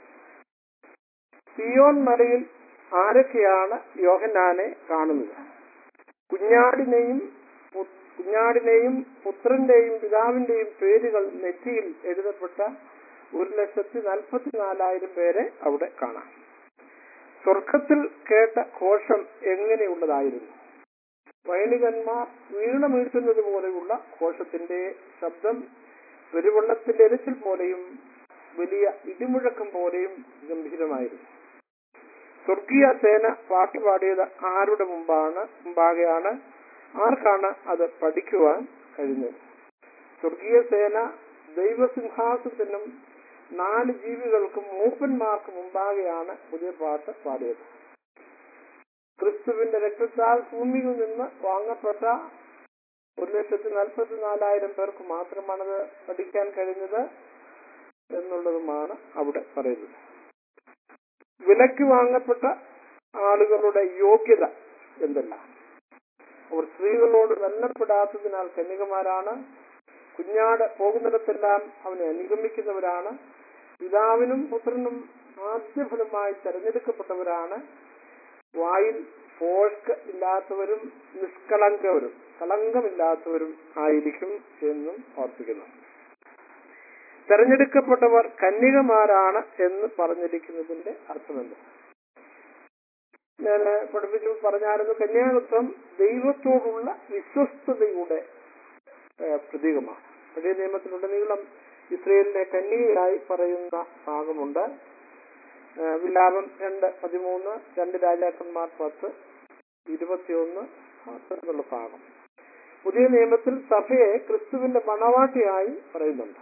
സിയോൻ മലയിൽ ആരൊക്കെയാണ് യോഹന്നാനെ കാണുന്നത് കുഞ്ഞാടിനെയും പു- കുഞ്ഞാടിനെയും പുത്രന്റെയും പിതാവിന്റെയും പേരുകൾ നെറ്റിയിൽ എഴുതപ്പെട്ട ഒരു ലക്ഷത്തി നാൽപ്പത്തിനാലായിരം പേരെ അവിടെ കാണാം സ്വർഗത്തിൽ കേട്ട ഘോഷം എങ്ങനെയുള്ളതായിരുന്നു വൈണികന്മാർ വീണമീഴ്ത്തുന്നത് പോലെയുള്ള ഘോഷത്തിന്റെ ശബ്ദം പെരുവെള്ളത്തിന്റെ എരിച്ചിൽ പോലെയും വലിയ ഇടിമുഴക്കം പോലെയും ഗംഭീരമായിരുന്നു സ്വർഗീയ സേന പാട്ടുപാടിയത് ആരുടെ മുമ്പാണ് മുമ്പാകെയാണ് ആർക്കാണ് അത് പഠിക്കുവാൻ കഴിഞ്ഞത് സ്വർഗീയ സേന ദൈവസിംഹാസത്തിനും നാല് ജീവികൾക്കും മൂപ്പന്മാർക്കും മുമ്പാകെയാണ് പുതിയ പാട്ട് പാടിയത് ക്രിസ്തുവിന്റെ രക്തത്താൽ ഭൂമിയിൽ നിന്ന് വാങ്ങപ്പെട്ട ഒരു ലക്ഷത്തി നാൽപ്പത്തി നാലായിരം പേർക്ക് മാത്രമാണത് പഠിക്കാൻ കഴിഞ്ഞത് എന്നുള്ളതുമാണ് അവിടെ പറയുന്നത് വിലക്ക് വാങ്ങപ്പെട്ട ആളുകളുടെ യോഗ്യത എന്തല്ല അവർ സ്ത്രീകളോട് ബന്ധപ്പെടാത്തതിനാൽ കന്യകമാരാണ് കുഞ്ഞാട് പോകുന്നിടത്തെല്ലാം അവനെ അനുഗമിക്കുന്നവരാണ് പിതാവിനും പുത്രനും ആദ്യഫലമായി തെരഞ്ഞെടുക്കപ്പെട്ടവരാണ് വായിൽ ഫോഷ്ക്ക് ഇല്ലാത്തവരും നിഷ്കളങ്കവരും കളങ്കമില്ലാത്തവരും ആയിരിക്കും എന്നും ഓർപ്പിക്കുന്നു തെരഞ്ഞെടുക്കപ്പെട്ടവർ കന്യകമാരാണ് എന്ന് പറഞ്ഞിരിക്കുന്നതിന്റെ അർത്ഥമെന്ത് ഞാൻ പഠിപ്പിച്ചു പറഞ്ഞായിരുന്നു കന്യാകത്വം ദൈവത്തോടുള്ള വിശ്വസ്തതയുടെ ഏഹ്, പ്രതീകമാണ് പഴയ നിയമത്തിലുടനീളം ഇസ്രയേലിനെ കന്യകയായി പറയുന്ന ഭാഗമുണ്ട് ഏഹ്, വിലാപം രണ്ട് പതിമൂന്ന് രണ്ട് രാജാക്കന്മാർ പത്ത് ഇരുപത്തിയൊന്ന് എന്നുള്ള ഭാഗം പുതിയ നിയമത്തിൽ സഭയെ ക്രിസ്തുവിന്റെ മണവാട്ടിയായി പറയുന്നുണ്ട്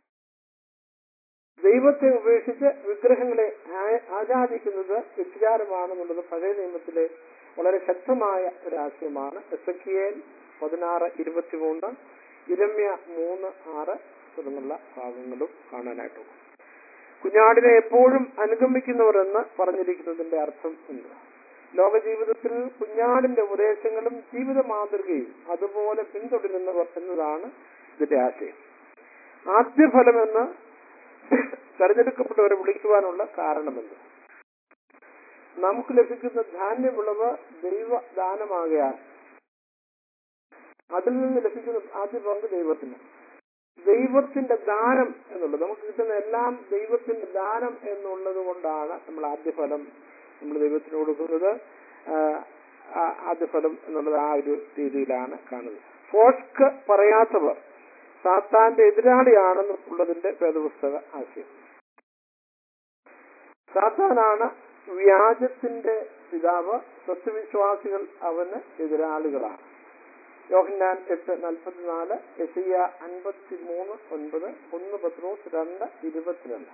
ദൈവത്തെ ഉപേക്ഷിച്ച് വിഗ്രഹങ്ങളെ ആ- ആരാധിക്കുന്നത് വ്യഭിചാരമാണെന്നുള്ളത് പഴയ നിയമത്തിലെ വളരെ ശക്തമായ ഒരു ആശയമാണ് എസ് എൽ പതിനാറ് ഇരുപത്തിമൂന്ന് ഇരമ്യ മൂന്ന് ആറ് തുടർന്നുള്ള ഭാഗങ്ങളും കാണാനായിട്ടു കുഞ്ഞാടിനെ എപ്പോഴും അനുഗമിക്കുന്നവർ എന്ന് പറഞ്ഞിരിക്കുന്നതിന്റെ അർത്ഥം എന്ത് ലോക ജീവിതത്തിൽ കുഞ്ഞാടിന്റെ ഉപദേശങ്ങളും ജീവിത മാതൃകയും അതുപോലെ പിന്തുടരുന്നവർ എന്നതാണ് ഇതിന്റെ ആശയം ആദ്യഫലമെന്ന് തെരഞ്ഞെടുക്കപ്പെട്ടവരെ വിളിക്കുവാനുള്ള കാരണമെന്ത് നമുക്ക് ലഭിക്കുന്ന ധാന്യവിളവ് ദൈവദാനമാകയാൽ അതിൽ നിന്ന് ലഭിക്കുന്ന ആദ്യ പങ്ക് ദൈവത്തിന് ദൈവത്തിന്റെ ദാനം എന്നുള്ളത് നമുക്ക് കിട്ടുന്ന എല്ലാം ദൈവത്തിന്റെ ദാനം എന്നുള്ളത് കൊണ്ടാണ് നമ്മൾ ആദ്യഫലം നമ്മൾ ദൈവത്തിന് കൊടുക്കുന്നത് ആ, ആ ആദ്യഫലം എന്നുള്ളത് ആ ഒരു രീതിയിലാണ് കാണുന്നത് ഫോഷ്ക്ക് പറയാത്തവർ സാത്താന്റെ എതിരാളിയാണെന്നുള്ളതിന്റെ വേദപുസ്തക ആശയം സാത്താനാണ് വ്യാജത്തിന്റെ പിതാവ് സത്യവിശ്വാസികൾ അവന് എതിരാളികളാണ് യോഹന്നാൻ എട്ട് നാൽപ്പത്തിനാല് എസിയ അൻപത്തി മൂന്ന് ഒൻപത് ഒന്ന് പത്രോസ് രണ്ട് ഇരുപത്തിരണ്ട്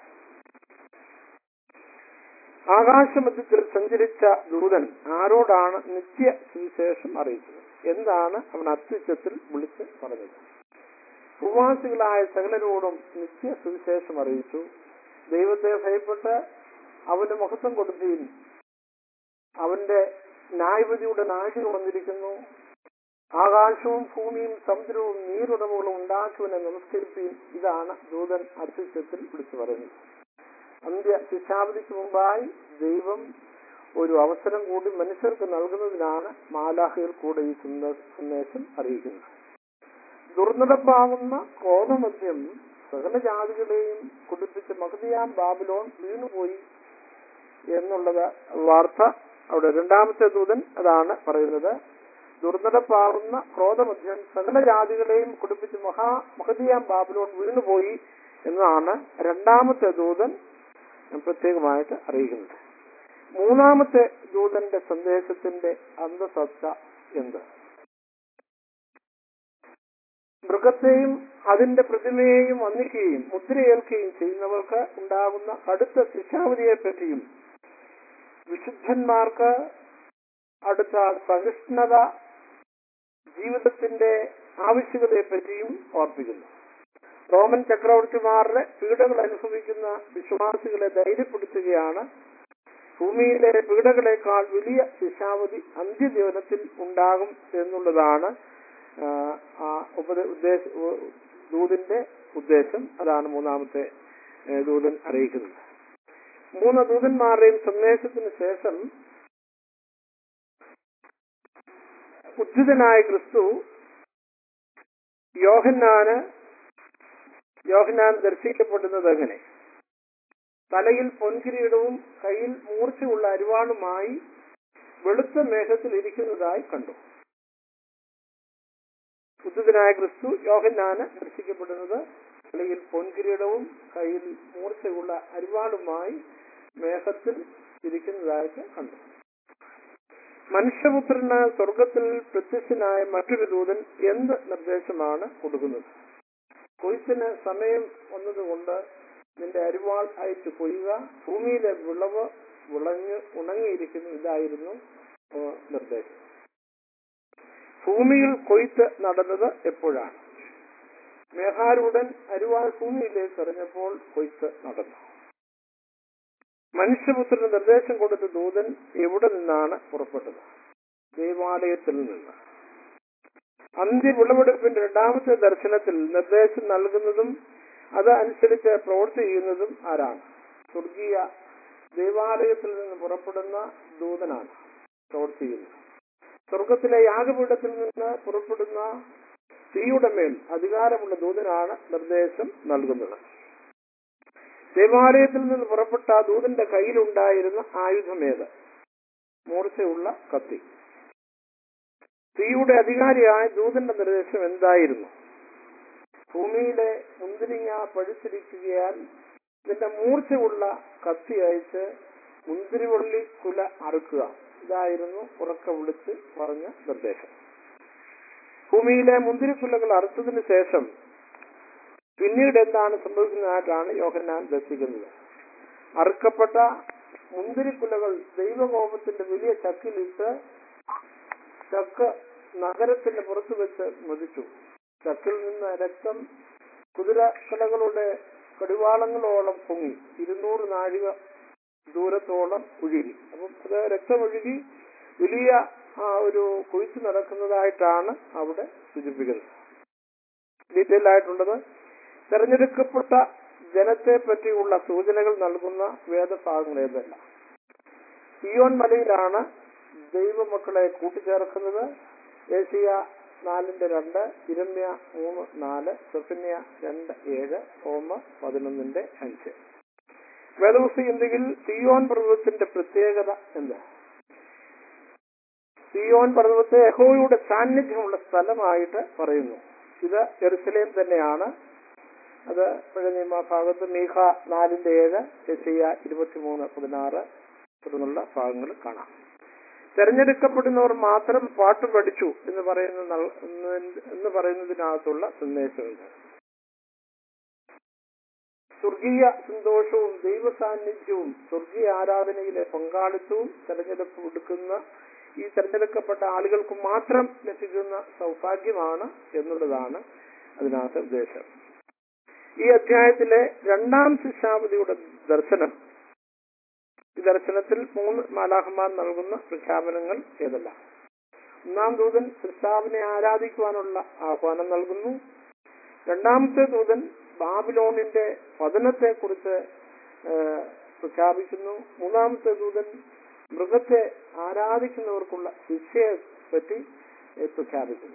ആകാശമധ്യത്തിൽ സഞ്ചരിച്ച ദൂതൻ ആരോടാണ് നിത്യ സുവിശേഷം അറിയിച്ചത് എന്താണ് അവൻ അത്യുച്ചത്തിൽ വിളിച്ച് പറഞ്ഞത് ഭൂവാസികളായ സകലരോടും നിത്യ സുവിശേഷം അറിയിച്ചു ദൈവത്തെ ഭയപ്പെട്ട് അവന് മഹത്വം കൊടുക്കുകയും അവന്റെ ന്യായപതിയുടെ നാഴിക വന്നിരിക്കുന്നു ആകാശവും ഭൂമിയും സമുദ്രവും നീരുടമകളും ഉണ്ടാക്കുവനെ നമസ്കരിക്കുകയും ഇതാണ് ദൂതൻ അത്യുച്ചത്തിൽ വിളിച്ചു പറയുന്നത് അന്ത്യ ശിക്ഷാവധിക്ക് മുമ്പായി ദൈവം ഒരു അവസരം കൂടി മനുഷ്യർക്ക് നൽകുന്നതിനാണ് മാലാഹികൾ കൂടെ ഈ സന്ദ- സന്ദേശം അറിയിക്കുന്നത് ദുർനടപ്പാവുന്ന ക്രോധമദ്യം സകല ജാതികളെയും കുടിപ്പിച്ച് മഹതിയാം ബാബിലോൺ വീണുപോയി എന്നുള്ളത് വാർത്ത അവിടെ രണ്ടാമത്തെ ദൂതൻ അതാണ് പറയുന്നത് ദുർനടപ്പാവുന്ന ക്രോധമദ്യം സകല ജാതികളെയും കുടിപ്പിച്ച് മഹാ മഹതിയാം ബാബിലോൺ വീണുപോയി എന്നതാണ് രണ്ടാമത്തെ ദൂതൻ പ്രത്യേകമായിട്ട് അറിയിക്കുന്നത് മൂന്നാമത്തെ ദൂതന്റെ സന്ദേശത്തിന്റെ അന്തസത്ത എന്ത് മൃഗത്തെയും അതിന്റെ പ്രതിമയെയും വന്ദിക്കുകയും മുദ്രയേൽക്കുകയും ചെയ്യുന്നവർക്ക് ഉണ്ടാകുന്ന കടുത്ത ശിക്ഷാവധിയെ പറ്റിയും വിശുദ്ധന്മാർക്ക് അടുത്ത സഹിഷ്ണുത ജീവിതത്തിന്റെ ആവശ്യകതയെ പറ്റിയും ഓർപ്പിക്കുന്നു റോമൻ ചക്രവർത്തിമാരുടെ പീഡകൾ അനുഭവിക്കുന്ന വിശ്വാസികളെ ധൈര്യപ്പെടുത്തുകയാണ് ഭൂമിയിലെ പീഡകളെക്കാൾ വലിയ ശിക്ഷാവധി അന്ത്യദിവസത്തിൽ ഉണ്ടാകും എന്നുള്ളതാണ് ആ, ആ ഉപദ ഉദ്ദേശ ഉ- ദൂതിന്റെ ഉദ്ദേശം അതാണ് മൂന്നാമത്തെ ഏ, ദൂതൻ അറിയിക്കുന്നത് മൂന്ന് ദൂതന്മാരുടെയും സന്ദേശത്തിന് ശേഷം ഉദ്ധിതനായ ക്രിസ്തു യോഹന്നാന് യോഹന്നാൻ ദർശിക്കപ്പെടുന്നത് എങ്ങനെ തലയിൽ പൊൻകിരീടവും കയ്യിൽ മൂർച്ചയുള്ള അരിവാളുമായി വെളുത്ത മേഘത്തിൽ ഇരിക്കുന്നതായി കണ്ടു ഉദ്ധിതനായ ക്രിസ്തു യോഹന്നാന് ദർശിക്കപ്പെടുന്നത് തലയിൽ പൊൻകിരീടവും കയ്യിൽ മൂർച്ചയുള്ള അരിവാളുമായി മേഘത്തിൽ ഇരിക്കുന്നതായിട്ട് കണ്ടു മനുഷ്യപുത്രന് സ്വർഗത്തിൽ പ്രത്യക്ഷനായ മറ്റൊരു ദൂതൻ എന്ത് നിർദ്ദേശമാണ് കൊടുക്കുന്നത് കൊയ്ത്തിന് സമയം വന്നതുകൊണ്ട് നിന്റെ അരിവാൾ അയച്ചു കൊയ്യുക ഭൂമിയിലെ വിളവ് വിളഞ്ഞ് ഉണങ്ങിയിരിക്കുന്നു ഇതായിരുന്നു ആ, നിർദ്ദേശം ഭൂമിയിൽ കൊയ്ത്ത് നടന്നത് എപ്പോഴാണ് മേഘാരൂഢൻ അരിവാൾ ഭൂമിയിലേക്ക് എറിഞ്ഞപ്പോൾ കൊയ്ത്ത് നടന്നു മനുഷ്യപുത്രന് നിർദ്ദേശം കൊടുത്ത ദൂതൻ എവിടെ നിന്നാണ് പുറപ്പെട്ടത് ദൈവാലയത്തിൽ നിന്ന് അന്ത്യ വിളവെടുപ്പിന്റെ രണ്ടാമത്തെ ദർശനത്തിൽ നിർദ്ദേശം നൽകുന്നതും അത് അനുസരിച്ച് പ്രവൃത്തി ചെയ്യുന്നതും ആരാണ് സ്വർഗീയ ദൈവാലയത്തിൽ നിന്ന് പുറപ്പെടുന്ന ദൂതനാണ് പ്രവൃത്തി ചെയ്യുന്നത് സ്വർഗത്തിലെ യാഗപീഠത്തിൽ നിന്ന് പുറപ്പെടുന്ന തീയുടെ മേൽ അധികാരമുള്ള ദൂതനാണ് നിർദ്ദേശം നൽകുന്നത് ദേവാലയത്തിൽ നിന്ന് പുറപ്പെട്ട ആ ദൂതന്റെ കയ്യിലുണ്ടായിരുന്ന ആയുധമേത് മൂർച്ചയുള്ള കത്തി തീയുടെ അധികാരിയായ ദൂതന്റെ നിർദ്ദേശം എന്തായിരുന്നു ഭൂമിയിലെ മുന്തിരിങ്ങ പഴുത്തിരിക്കുകയാൽ ഇതിന്റെ മൂർച്ചയുള്ള കത്തി അയച്ച് മുന്തിരിവള്ളി കുല അറുക്കുക ഇതായിരുന്നു ഉറക്ക വിളിച്ച് പറഞ്ഞ നിർദ്ദേശം ഭൂമിയിലെ മുന്തിരിക്കുലകൾ അറുത്തതിന് ശേഷം പിന്നീട് എന്താണ് സംഭവിക്കുന്നതായിട്ടാണ് യോഹന്നാൻ ദർശിക്കുന്നത് അറുക്കപ്പെട്ട മുന്തിരിക്കുലകൾ ദൈവകോപത്തിന്റെ വലിയ ചക്കിലിട്ട് ചക്ക് നഗരത്തിന്റെ പുറത്തു വെച്ച് മതിച്ചു ചക്കിൽ നിന്ന് രക്തം കുതിരക്കലകളുടെ കടിവാളങ്ങളോളം പൊങ്ങി ഇരുന്നൂറ് നാഴിക ദൂരത്തോളം ഒഴുകി അപ്പം അത് രക്തമൊഴുകി വലിയ ആ ഒരു കൊയ്ത്ത് നടക്കുന്നതായിട്ടാണ് അവിടെ സൂചിപ്പിക്കുന്നത് ഡീറ്റെയിൽ ആയിട്ടുള്ളത് തെരഞ്ഞെടുക്കപ്പെട്ട ജനത്തെ പറ്റിയുള്ള സൂചനകൾ നൽകുന്ന വേദഭാഗങ്ങൾ ഏതല്ല സിയോൻ മലയിലാണ് ദൈവമക്കളെ കൂട്ടിച്ചേർക്കുന്നത് ഏഷ്യ നാലിന്റെ രണ്ട് ഇരമ്യ മൂന്ന് നാല് സെഫന്യ രണ്ട് ഏഴ് ഓമ പതിനൊന്നിന്റെ അഞ്ച് വേദവസ്തു എന്തെങ്കിൽ സിയോൻ പർവ്വതത്തിന്റെ പ്രത്യേകത എന്ത് സിയോൻ പർവ്വതത്തെ യഹോയുടെ സാന്നിധ്യമുള്ള സ്ഥലമായിട്ട് പറയുന്നു ഇത് ജെറുസലേം തന്നെയാണ് അത് പഴയ നിയമ ഭാഗത്ത് മീഖ നാലിന്റെ ഏഴ് എസിയ ഇരുപത്തിമൂന്ന് പതിനാറ് തുടർന്നുള്ള ഭാഗങ്ങൾ കാണാം തെരഞ്ഞെടുക്കപ്പെടുന്നവർ മാത്രം പാട്ട് പഠിച്ചു എന്ന് പറയുന്ന നൽ- എന്ന് എന്ന് പറയുന്നതിനകത്തുള്ള സന്ദേശമുണ്ട് സ്വർഗീയ സന്തോഷവും ദൈവ സാന്നിധ്യവും സ്വർഗീയ ആരാധനയിലെ പങ്കാളിത്തവും തെരഞ്ഞെടുപ്പ് എടുക്കുന്ന ഈ തെരഞ്ഞെടുക്കപ്പെട്ട ആളുകൾക്ക് മാത്രം ലഭിക്കുന്ന സൗഭാഗ്യമാണ് എന്നുള്ളതാണ് അതിനകത്ത് ഉദ്ദേശം ഈ അധ്യായത്തിലെ രണ്ടാം ശിക്ഷാപതിയുടെ ദർശനം ഈ ദർശനത്തിൽ മൂന്ന് മാലാഹന്മാർ നൽകുന്ന പ്രഖ്യാപനങ്ങൾ ഏതല്ല ഒന്നാം ദൂതൻ സൃഷ്ടാവിനെ ആരാധിക്കുവാനുള്ള ആഹ്വാനം നൽകുന്നു രണ്ടാമത്തെ ദൂതൻ ബാബിലോണിന്റെ പതനത്തെ കുറിച്ച് പ്രഖ്യാപിക്കുന്നു മൂന്നാമത്തെ ദൂതൻ മൃഗത്തെ ആരാധിക്കുന്നവർക്കുള്ള ശിക്ഷയെ പറ്റി ഏ, പ്രഖ്യാപിക്കുന്നു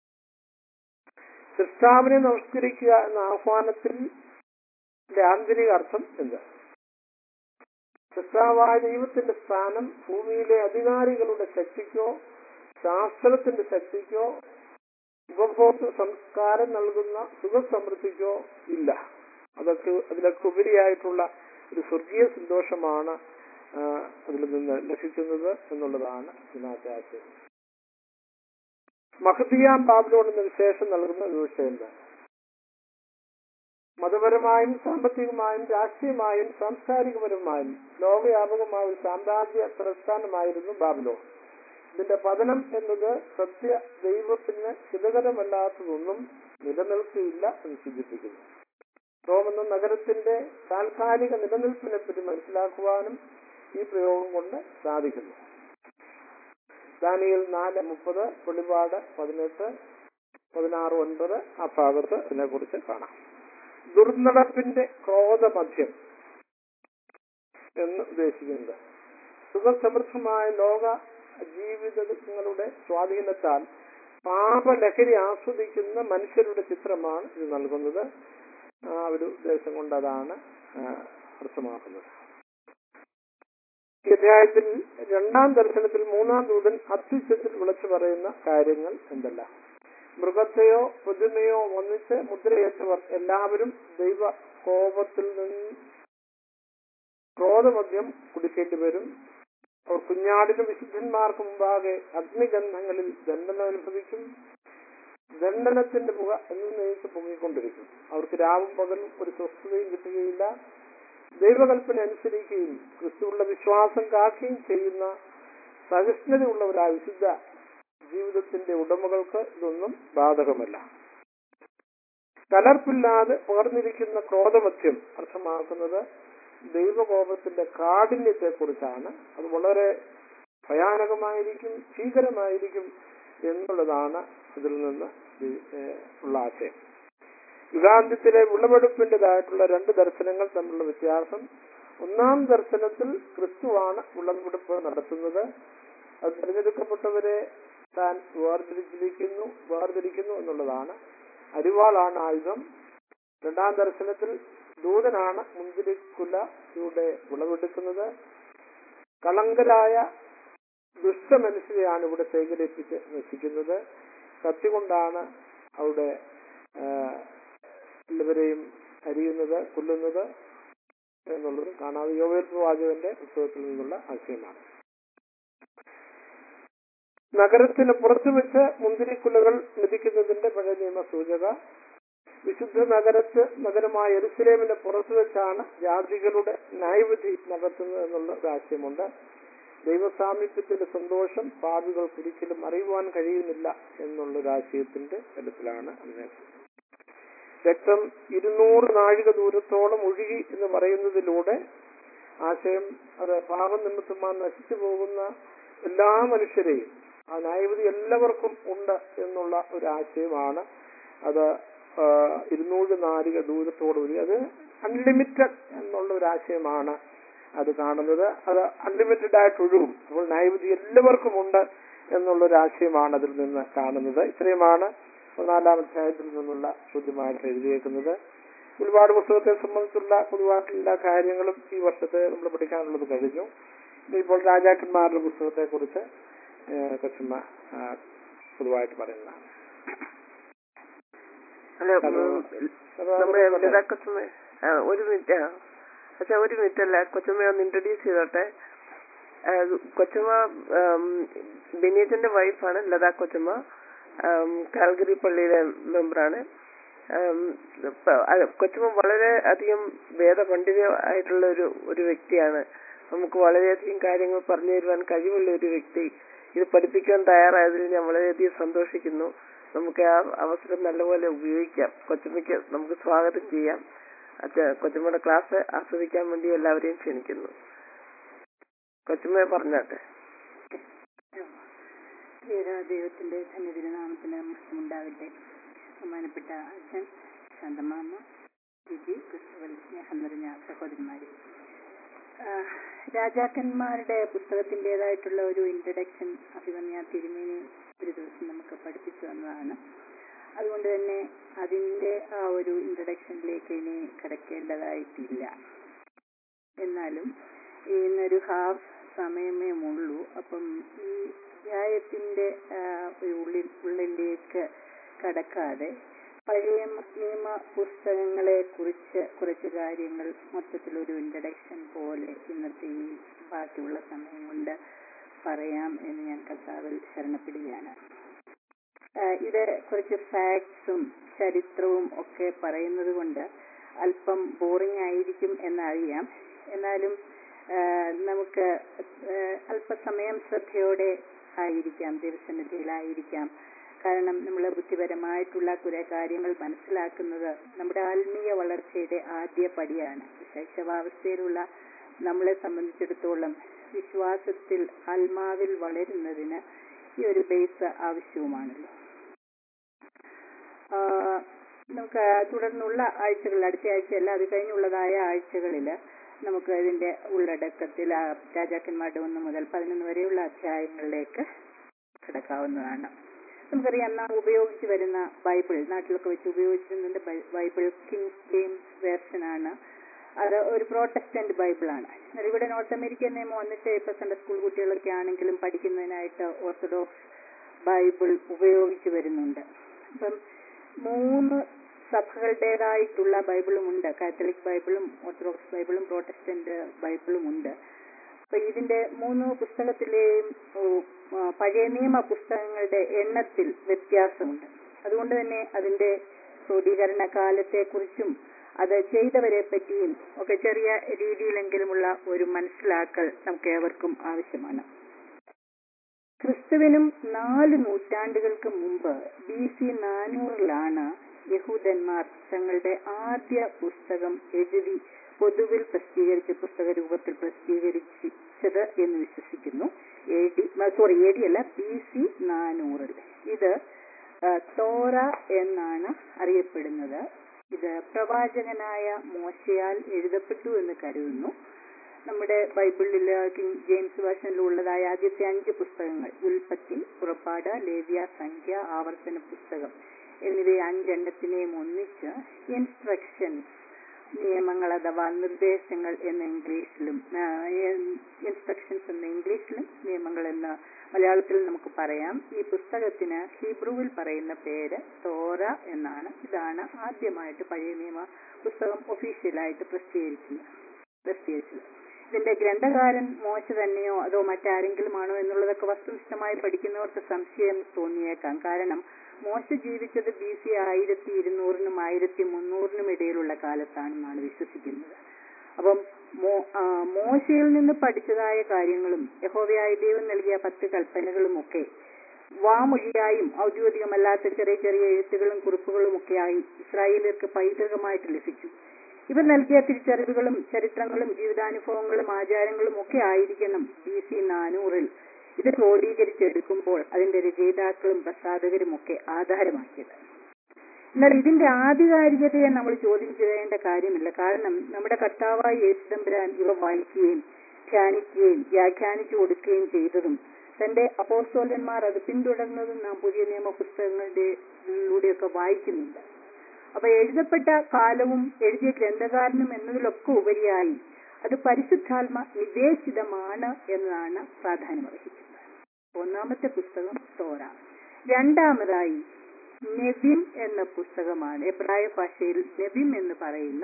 സൃഷ്ടാവിനെ നമസ്കരിക്കുക എന്ന ആഹ്വാനത്തിൽ ആന്തരിക അർത്ഥം എന്ത് സൃഷ്ടാവായ ദൈവത്തിന്റെ സ്ഥാനം ഭൂമിയിലെ അധികാരികളുടെ ശക്തിക്കോ ശാസ്ത്രത്തിന്റെ ശക്തിക്കോ ഉപഭോക്തൃ സംസ്കാരം നൽകുന്ന സുഖസമൃദ്ധിക്കോ ഇല്ല അതൊക്കെ അതിലൊക്കെ ഉപരിയായിട്ടുള്ള ഒരു സ്വർഗീയ സന്തോഷമാണ് ആ, അതിൽ നിന്ന് ലഭിക്കുന്നത് എന്നുള്ളതാണ് ഇതിനകത്തെ ആശയം മഹദിയാം ബാബിലോൺ എന്ന വിശേഷം നൽകുന്ന ഒരു വിഷയമുണ്ട് മതപരമായും സാമ്പത്തികമായും രാഷ്ട്രീയമായും സാംസ്കാരികപരമായും ലോകവ്യാപകമായ ഒരു സാമ്രാജ്യ പ്രസ്ഥാനമായിരുന്നു ബാബിലോൺ ഇതിന്റെ പതനം എന്നത് സത്യ ദൈവത്തിന് ഹിതകരമല്ലാത്തതൊന്നും നിലനിൽക്കുകയില്ല എന്ന് സൂചിപ്പിക്കുന്നു റോം എന്ന നഗരത്തിന്റെ താൽക്കാലിക നിലനിൽപ്പിനെ പറ്റി മനസ്സിലാക്കുവാനും ഈ പ്രയോഗം കൊണ്ട് സാധിക്കുന്നു ദാനിയൽ നാല് മുപ്പത് വെളിപാട് പതിനെട്ട് പതിനാറ് ഒൻപത് ആ ഭാഗത്ത് ഇതിനെക്കുറിച്ച് കാണാം ദുർനടപ്പിന്റെ ക്രോധമധ്യം എന്ന് ഉദ്ദേശിക്കുന്നത് സുഖസമൃദ്ധമായ ലോക ജീവിതങ്ങളുടെ സ്വാധീനത്താൽ പാപലഹരി ആസ്വദിക്കുന്ന മനുഷ്യരുടെ ചിത്രമാണ് ഇത് നൽകുന്നത് ആ ഒരു ഉദ്ദേശം കൊണ്ട് അതാണ് ആ, അർത്ഥമാക്കുന്നത് ഈ അധ്യായത്തിൽ രണ്ടാം ദർശനത്തിൽ മൂന്നാം ദൂതൻ അത്യുച്ചത്തിൽ വിളിച്ചു പറയുന്ന കാര്യങ്ങൾ എന്തെല്ലാം മൃഗത്തെയോ പ്രതിമയോ ഒന്നിച്ച് മുദ്രയേറ്റവർ എല്ലാവരും ദൈവ കോപത്തിൽ നിന്ന് ക്രോധമദ്യം കുടിക്കേണ്ടി വരും അവർ കുഞ്ഞാടിനും വിശുദ്ധന്മാർക്ക് മുമ്പാകെ അഗ്നിഗന്ധങ്ങളിൽ ദണ്ഡനം അനുഭവിക്കും ദണ്ഡനത്തിന്റെ പുക എന്നേക്ക് പൊങ്ങിക്കൊണ്ടിരിക്കും അവർക്ക് രാവും പകലും ഒരു സ്വസ്ഥതയും കിട്ടുകയില്ല ദൈവകൽപ്പന അനുസരിക്കുകയും ക്രിസ്തുവുള്ള വിശ്വാസം കാക്കുകയും ചെയ്യുന്ന സഹിഷ്ണുതയുള്ളവരായ വിശുദ്ധ ജീവിതത്തിന്റെ ഉടമകൾക്ക് ഇതൊന്നും ബാധകമല്ല കലർപ്പില്ലാതെ പകർന്നിരിക്കുന്ന ക്രോധമത്യം അർത്ഥമാക്കുന്നത് ദൈവകോപത്തിന്റെ കാഠിന്യത്തെ കുറിച്ചാണ് അത് വളരെ ഭയാനകമായിരിക്കും ഭീകരമായിരിക്കും എന്നുള്ളതാണ് ഇതിൽ നിന്ന് ഈ- ഏഹ് ഉള്ള ആശയം യുഗാന്ത്യത്തിലെ വിളവെടുപ്പിന്റേതായിട്ടുള്ള രണ്ട് ദർശനങ്ങൾ തമ്മിലുള്ള വ്യത്യാസം ഒന്നാം ദർശനത്തിൽ ക്രിസ്തുവാണ് വിളവെടുപ്പ് നടത്തുന്നത് അത് തിരഞ്ഞെടുക്കപ്പെട്ടവരെ താൻ വേർതിരിച്ചിരിക്കുന്നു വേർതിരിക്കുന്നു എന്നുള്ളതാണ് അരിവാളാണ് ആയുധം രണ്ടാം ദർശനത്തിൽ ദൂതനാണ് മുന്തിരിക്കുലയുടെ വിളവെടുക്കുന്നത് കളങ്കരായ ദുഷ്ടമനുഷ്യരെയാണ് ഇവിടെ ശേഖരിപ്പിച്ച് നശിക്കുന്നത് കത്തി കൊണ്ടാണ് അവിടെ ആ, എല്ലാവരെയും അരിയുന്നത് കൊല്ലുന്നത് എന്നുള്ളത് കാണാതെ യോവേൽ പ്രവാചകന്റെ പുസ്തകത്തിൽ നിന്നുള്ള ആശയമാണ് നഗരത്തിന് പുറത്തു വെച്ച് മുന്തിരിക്കുലകൾ ലഭിക്കുന്നതിന്റെ പഴയ നിയമ സൂചക വിശുദ്ധ നഗരത്ത് നഗരമായ എരുസലേമിന്റെ പുറത്തു വെച്ചാണ് ജാതികളുടെ ന്യായവിധി നടത്തുന്നത് എന്നുള്ള ഒരു ആശയമുണ്ട് ദൈവസാമീപ്യത്തിന്റെ സന്തോഷം പാപികൾക്ക് ഒരിക്കലും അറിയുവാൻ കഴിയുന്നില്ല എന്നുള്ള ഒരു ആശയത്തിന്റെ തലത്തിലാണ് അതിനെ രക്തം ഇരുന്നൂറ് നാഴിക ദൂരത്തോളം ഒഴുകി എന്ന് പറയുന്നതിലൂടെ ആശയം അത് പാപം നിമിത്തമാൻ നശിച്ചു പോകുന്ന എല്ലാ മനുഷ്യരെയും ആ ന്യായവിധി എല്ലാവർക്കും ഉണ്ട് എന്നുള്ള ഒരു ആശയമാണ് അത് ആ, ഇരുന്നൂറ് നാഴിക ദൂരത്തോടുകൂടി അത് അൺലിമിറ്റഡ് എന്നുള്ള ഒരു ആശയമാണ് അത് കാണുന്നത് അത് അൺലിമിറ്റഡ് ആയിട്ട് ഒഴുകും അപ്പോൾ ന്യായവിധി എല്ലാവർക്കും ഉണ്ട് എന്നുള്ള ഒരു ആശയമാണ് അതിൽ നിന്ന് കാണുന്നത് ഇത്രയുമാണ് നാലാം അധ്യായത്തിൽ നിന്നുള്ള ചോദ്യമായിട്ട് എഴുതിയേക്കുന്നത് ഒരുപാട് പുസ്തകത്തെ സംബന്ധിച്ചുള്ള പൊതുവായിട്ടുള്ള എല്ലാ കാര്യങ്ങളും ഈ വർഷത്തെ നമ്മൾ പഠിക്കാനുള്ളത് കഴിഞ്ഞു ഇപ്പോൾ രാജാക്കന്മാരുടെ പുസ്തകത്തെ കുറിച്ച് കൊച്ചുമ്മ ആ, പൊതുവായിട്ട് പറയുന്നതാണ് അല്ല ഉം, നമ്മുടെ ലതാ കൊച്ചമ്മ ആ, ഒരു മിനിറ്റ് ആ പക്ഷെ ഒരു മിനിറ്റ് അല്ല കൊച്ചമ്മ ഒന്ന് ഇൻട്രൊഡ്യൂസ് ചെയ്തോട്ടെ ആ, കൊച്ചമ്മ ആം, ബെനീറ്റിന്റെ വൈഫാണ് ലതാ കൊച്ചമ്മ ആം, കാൽഗറി പള്ളിയിലെ മെമ്പറാണ് ആം, പ- അത് കൊച്ചമ്മ വളരെ അധികം വേദപണ്ഡിതമായിട്ടുള്ള ഒരു ഒരു വ്യക്തിയാണ് നമുക്ക് വളരെയധികം കാര്യങ്ങൾ പറഞ്ഞു തരുവാൻ കഴിവുള്ള ഒരു വ്യക്തി ഇത് പഠിപ്പിക്കാൻ തയ്യാറായതിൽ ഞാൻ വളരെയധികം സന്തോഷിക്കുന്നു നമുക്ക് ആ അവസരം നല്ലപോലെ ഉപയോഗിക്കാം കൊച്ചമ്മയ്ക്ക് നമുക്ക് സ്വാഗതം ചെയ്യാം അച്ഛ കൊച്ചമ്മയുടെ ക്ലാസ് ആസ്വദിക്കാൻ വേണ്ടി എല്ലാവരെയും ക്ഷണിക്കുന്നു കൊച്ചമ്മയെ പറഞ്ഞാട്ടെ ദൈവത്തിന്റെ സന്നിധിന നാമത്തിന് ഉണ്ടാകട്ടെ ബഹുമാനപ്പെട്ട അച്ഛൻ ശാന്തമാമ ജിജി ക്രിസ്തുവൽ സ്നേഹം നിറഞ്ഞ സഹോദരന്മാരെ ആ, രാജാക്കന്മാരുടെ പുസ്തകത്തിൻ്റെതായിട്ടുള്ള ഒരു ഇൻട്രഡക്ഷൻ അഭിമന്യ തിരുമേനി ഒരു ദിവസം നമുക്ക് പഠിപ്പിച്ചു തന്നതാണ് അതുകൊണ്ട് തന്നെ അതിൻ്റെ ആ ഒരു ഇൻട്രഡക്ഷനിലേക്ക് ഇനി കിടക്കേണ്ടതായിട്ടില്ല എന്നാലും ഇന്നൊരു ഹാഫ് സമയമേ ഉള്ളൂ അപ്പം ഈ അധ്യായത്തിന്റെ ആ, ഒരു ഉള്ളിൽ ഉള്ളിലേക്ക് കടക്കാതെ പഴയ നിയമ പുസ്തകങ്ങളെ കുറിച്ച് കുറച്ച് കാര്യങ്ങൾ മൊത്തത്തിലൊരു ഇൻട്രഡക്ഷൻ പോലെ ഇന്നത്തെ ഈ ബാക്കിയുള്ള സമയം കൊണ്ട് പറയാം എന്ന് ഞാൻ കർത്താവിൽ ശരണപ്പെടുകയാണ് ആ, ഇത് കുറച്ച് ഫാക്ട്സും ചരിത്രവും ഒക്കെ പറയുന്നത് കൊണ്ട് അല്പം ബോറിംഗ് ആയിരിക്കും എന്നറിയാം എന്നാലും ആ, നമുക്ക് ആ, അല്പസമയം ശ്രദ്ധയോടെ ആയിരിക്കാം ദൈവസന്നിധിയിലായിരിക്കാം കാരണം നമ്മൾ ബുദ്ധിപരമായിട്ടുള്ള കുറെ കാര്യങ്ങൾ മനസ്സിലാക്കുന്നത് നമ്മുടെ ആത്മീയ വളർച്ചയുടെ ആദ്യ പടിയാണ് ശൈശവാവസ്ഥയിലുള്ള നമ്മളെ സംബന്ധിച്ചിടത്തോളം വിശ്വാസത്തിൽ ആത്മാവിൽ വളരുന്നതിന് ഈ ഒരു ബേസ് ആവശ്യവുമാണല്ലോ ആ, നമുക്ക് തുടർന്നുള്ള ആഴ്ചകളിൽ അടുത്ത ആഴ്ചയല്ല അത് കഴിഞ്ഞുള്ളതായ ആഴ്ചകളിൽ നമുക്ക് ഇതിന്റെ ഉള്ളടക്കത്തിൽ ആ രാജാക്കന്മാരുടെ ഒന്ന് മുതൽ പതിനൊന്ന് വരെയുള്ള അധ്യായങ്ങളിലേക്ക് കിടക്കാവുന്നതാണ് നമുക്കറിയാം നാം ഉപയോഗിച്ച് വരുന്ന ബൈബിൾ നാട്ടിലൊക്കെ വെച്ച് ഉപയോഗിച്ചിരുന്നുണ്ട് ബൈ- ബൈബിൾ കിങ്സ് ജെയിംസ് വേർഷനാണ് അത് ഒരു പ്രോട്ടസ്റ്റന്റ് ബൈബിളാണ് എന്നാൽ ഇവിടെ നോർത്ത് അമേരിക്കൻ നിയമം വന്നിട്ട് ഇപ്പൊ സൺഡേ സ്കൂൾ കുട്ടികളൊക്കെ ആണെങ്കിലും പഠിക്കുന്നതിനായിട്ട് ഓർത്തഡോക്സ് ബൈബിൾ ഉപയോഗിച്ച് വരുന്നുണ്ട് അപ്പം മൂന്ന് സഭകളുടേതായിട്ടുള്ള ബൈബിളും ഉണ്ട് കാത്തലിക് ബൈബിളും ഓർത്തഡോക്സ് ബൈബിളും പ്രോട്ടസ്റ്റന്റ് ബൈബിളും ഉണ്ട് അപ്പൊ ഇതിന്റെ മൂന്ന് പുസ്തകത്തിലെയും ഓ, ആ, പഴയ നിയമ പുസ്തകങ്ങളുടെ എണ്ണത്തിൽ വ്യത്യാസമുണ്ട് അതുകൊണ്ട് തന്നെ അതിന്റെ ക്രോഡീകരണ കാലത്തെക്കുറിച്ചും അത് ചെയ്തവരെ പറ്റിയും ഒക്കെ ചെറിയ രീതിയിലെങ്കിലുമുള്ള ഒരു മനസ്സിലാക്കൽ നമുക്ക് ഏവർക്കും ആവശ്യമാണ് ക്രിസ്തുവിനും നാല് നൂറ്റാണ്ടുകൾക്ക് മുമ്പ് ബി സി നാനൂറിലാണ് യഹൂദന്മാർ തങ്ങളുടെ ആദ്യ പുസ്തകം എഴുതി പൊതുവിൽ പ്രസിദ്ധീകരിച്ച പുസ്തക രൂപത്തിൽ പ്രസിദ്ധീകരിച്ചത് എന്ന് വിശ്വസിക്കുന്നു A D sorry A D അല്ല ബി സി നാനൂറിൽ ഇത് ആ, തോറ എന്നാണ് അറിയപ്പെടുന്നത് ഇത് പ്രവാചകനായ മോശയാൽ എഴുതപ്പെട്ടു എന്ന് കരുതുന്നു നമ്മുടെ ബൈബിളിൽ കിങ് ജെയിംസ് വേർഷനിൽ ഉള്ളതായ ആദ്യത്തെ അഞ്ച് പുസ്തകങ്ങൾ ഉൽപ്പത്തി പുറപ്പാട് ലേവ്യ സംഖ്യ ആവർത്തന പുസ്തകം എന്നിവയെ അഞ്ചെണ്ണത്തിനെയും ഒന്നിച്ച് ഇൻസ്ട്രക്ഷൻസ് നിയമങ്ങൾ അഥവാ നിർദ്ദേശങ്ങൾ എന്ന ഇംഗ്ലീഷിലും ഇൻസ്ട്രക്ഷൻസ് എന്ന ഇംഗ്ലീഷിലും നിയമങ്ങൾ എന്ന മലയാളത്തിൽ നമുക്ക് പറയാം ഈ പുസ്തകത്തിന് ഹീബ്രുവിൽ പറയുന്ന പേര് തോറ എന്നാണ് ഇതാണ് ആദ്യമായിട്ട് പഴയ നിയമ പുസ്തകം ഒഫീഷ്യലായിട്ട് പ്രസിദ്ധീകരിക്കുന്നത് പ്രസിദ്ധീകരിച്ചത് ഇതിന്റെ ഗ്രന്ഥകാരൻ മോശ തന്നെയോ അതോ മറ്റാരെങ്കിലും ആണോ എന്നുള്ളതൊക്കെ വസ്തുനിഷ്ഠമായി പഠിക്കുന്നവർക്ക് സംശയം തോന്നിയേക്കാം കാരണം മോശ ജീവിച്ചത് ബി സി ആയിരത്തി ഇരുന്നൂറിനും ആയിരത്തി മുന്നൂറിനും ഇടയിലുള്ള കാലത്താണെന്നാണ് വിശ്വസിക്കുന്നത് അപ്പം മോ- ആ, മോശയിൽ നിന്ന് പഠിച്ചതായ കാര്യങ്ങളും യഹോവയായ ദൈവം നൽകിയ പത്ത് കൽപ്പനകളും ഒക്കെ വാമൊഴിയായും ഔദ്യോഗികമല്ലാത്ത ചെറിയ ചെറിയ എഴുത്തുകളും കുറിപ്പുകളും ഒക്കെയായി ഇസ്രായേലിയർക്ക് പൈതൃകമായിട്ട് ലഭിച്ചു ഇവർ നൽകിയ തിരിച്ചറിവുകളും ചരിത്രങ്ങളും ജീവിതാനുഭവങ്ങളും ആചാരങ്ങളും ഒക്കെ ആയിരിക്കണം ബി സി നാനൂറിൽ ഇത് ക്രോഡീകരിച്ചെടുക്കുമ്പോൾ അതിന്റെ രചയിതാക്കളും പ്രസാധകരും ഒക്കെ ആധാരമാക്കിയത് എന്നാൽ ഇതിന്റെ ആധികാരികതയെ നമ്മൾ ചോദ്യം ചെയ്യേണ്ട കാര്യമില്ല കാരണം നമ്മുടെ കർത്താവായ യേശുദമ്പുരാൻ ഇവ വായിക്കുകയും ധ്യാനിക്കുകയും വ്യാഖ്യാനിച്ചു കൊടുക്കുകയും ചെയ്തതും തന്റെ അപ്പോസ്തോലന്മാർ അത് പിന്തുടർന്നതും നാം പുതിയ നിയമ പുസ്തകങ്ങളിലൂടെയൊക്കെ വായിക്കുന്നുണ്ട് അപ്പൊ എഴുതപ്പെട്ട കാലവും എഴുതിയ ഗ്രന്ഥകാരനും എന്നതിലൊക്കെ ഉപരിയായി അത് പരിശുദ്ധാത്മ നിവേശിതമാണ് എന്നതാണ് പ്രാധാന്യം അർഹിക്കുന്നത് ഒന്നാമത്തെ പുസ്തകം തോറ രണ്ടാമതായി നെബിം എന്ന പുസ്തകമാണ് എബ്രായ ഭാഷയിൽ നെബിം എന്ന് പറയുന്ന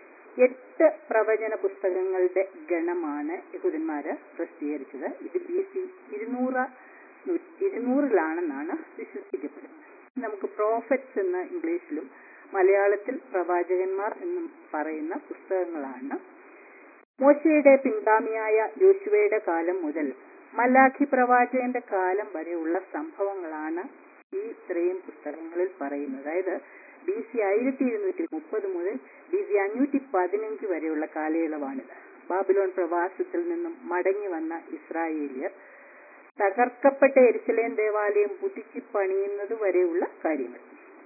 എട്ട് പ്രവചന പുസ്തകങ്ങളുടെ ഗണമാണ് യഹൂദന്മാര് പ്രസിദ്ധീകരിച്ചത് ഇത് ബി സി ഇരുന്നൂറ് നൂ- ഇരുന്നൂറിലാണെന്നാണ് വിശ്വസിക്കപ്പെടുന്നത് നമുക്ക് പ്രോഫറ്റ്സ് എന്ന ഇംഗ്ലീഷിലും മലയാളത്തിൽ പ്രവാചകന്മാർ എന്നും പറയുന്ന പുസ്തകങ്ങളാണ് മോശയുടെ പിൻഗാമിയായ യോശുവയുടെ കാലം മുതൽ മലാഖി പ്രവാചകന്റെ കാലം വരെയുള്ള സംഭവങ്ങളാണ് ഈ ഇത്രയും പുസ്തകങ്ങളിൽ പറയുന്നത് അതായത് ബി സി ആയിരത്തി ഇരുന്നൂറ്റി മുപ്പത് മുതൽ ബി സി അഞ്ഞൂറ്റി പതിനഞ്ച് വരെയുള്ള കാലയളവാണിത് ബാബിലോൺ പ്രവാസത്തിൽ നിന്നും മടങ്ങി വന്ന ഇസ്രായേലിയർ തകർക്കപ്പെട്ട എരിശലേം ദേവാലയം പുതുക്കി പണിയുന്നത് വരെയുള്ള കാര്യങ്ങൾ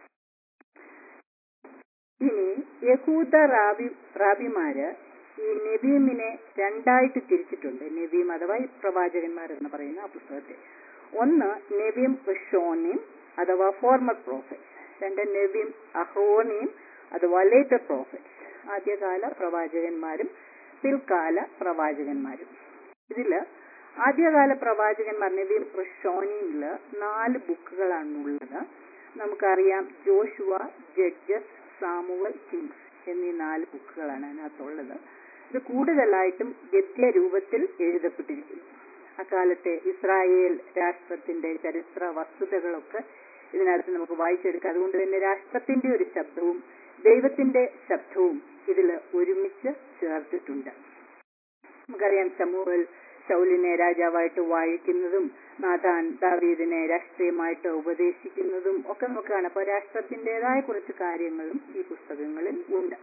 ഇനി യഹൂദ റാബി റാബിമാര് ഈ നബീമിനെ രണ്ടായിട്ട് തിരിച്ചിട്ടുണ്ട് നബീം അഥവാ ഈ പ്രവാചകന്മാർ എന്ന് പറയുന്ന ആ പുസ്തകത്തെ ഒന്ന് നബീം ഷോനിം അഥവാ ഫോർമർ പ്രോഫറ്റ്സ് രണ്ട് നബീം അഹ്റോനിയും അഥവാ ലേറ്റർ പ്രോഫറ്റ്സ് ആദ്യകാല പ്രവാചകന്മാരും പിൽക്കാല പ്രവാചകന്മാരും ഇതില് ആദ്യകാല പ്രവാചകന്മാർ നബീം ഷോനിയില് നാല് ബുക്കുകളാണുള്ളത് നമുക്കറിയാം ജോഷുവ ജഡ്ജസ് സാമുവൽ കിങ്സ് എന്നീ നാല് ബുക്കുകളാണ് അതിനകത്തുള്ളത് ഇത് കൂടുതലായിട്ടും ഗദ്യ രൂപത്തിൽ എഴുതപ്പെട്ടിരിക്കുന്നു അക്കാലത്തെ ഇസ്രായേൽ രാഷ്ട്രത്തിന്റെ ചരിത്ര വസ്തുതകളൊക്കെ ഇതിനകത്ത് നമുക്ക് വായിച്ചെടുക്കാം അതുകൊണ്ട് തന്നെ രാഷ്ട്രത്തിന്റെ ഒരു ശബ്ദവും ദൈവത്തിന്റെ ശബ്ദവും ഇതിൽ ഒരുമിച്ച് ചേർത്തിട്ടുണ്ട് നമുക്കറിയാം സമൂഹൽ ശൗലിനെ രാജാവായിട്ട് വാഴിക്കുന്നതും നാഥാൻ ദാവീദിനെ രാഷ്ട്രീയമായിട്ട് ഉപദേശിക്കുന്നതും ഒക്കെ നമുക്ക് കാണാം അപ്പൊ രാഷ്ട്രത്തിൻ്റെതായ കുറച്ച് കാര്യങ്ങളും ഈ പുസ്തകങ്ങളിൽ ഉണ്ട്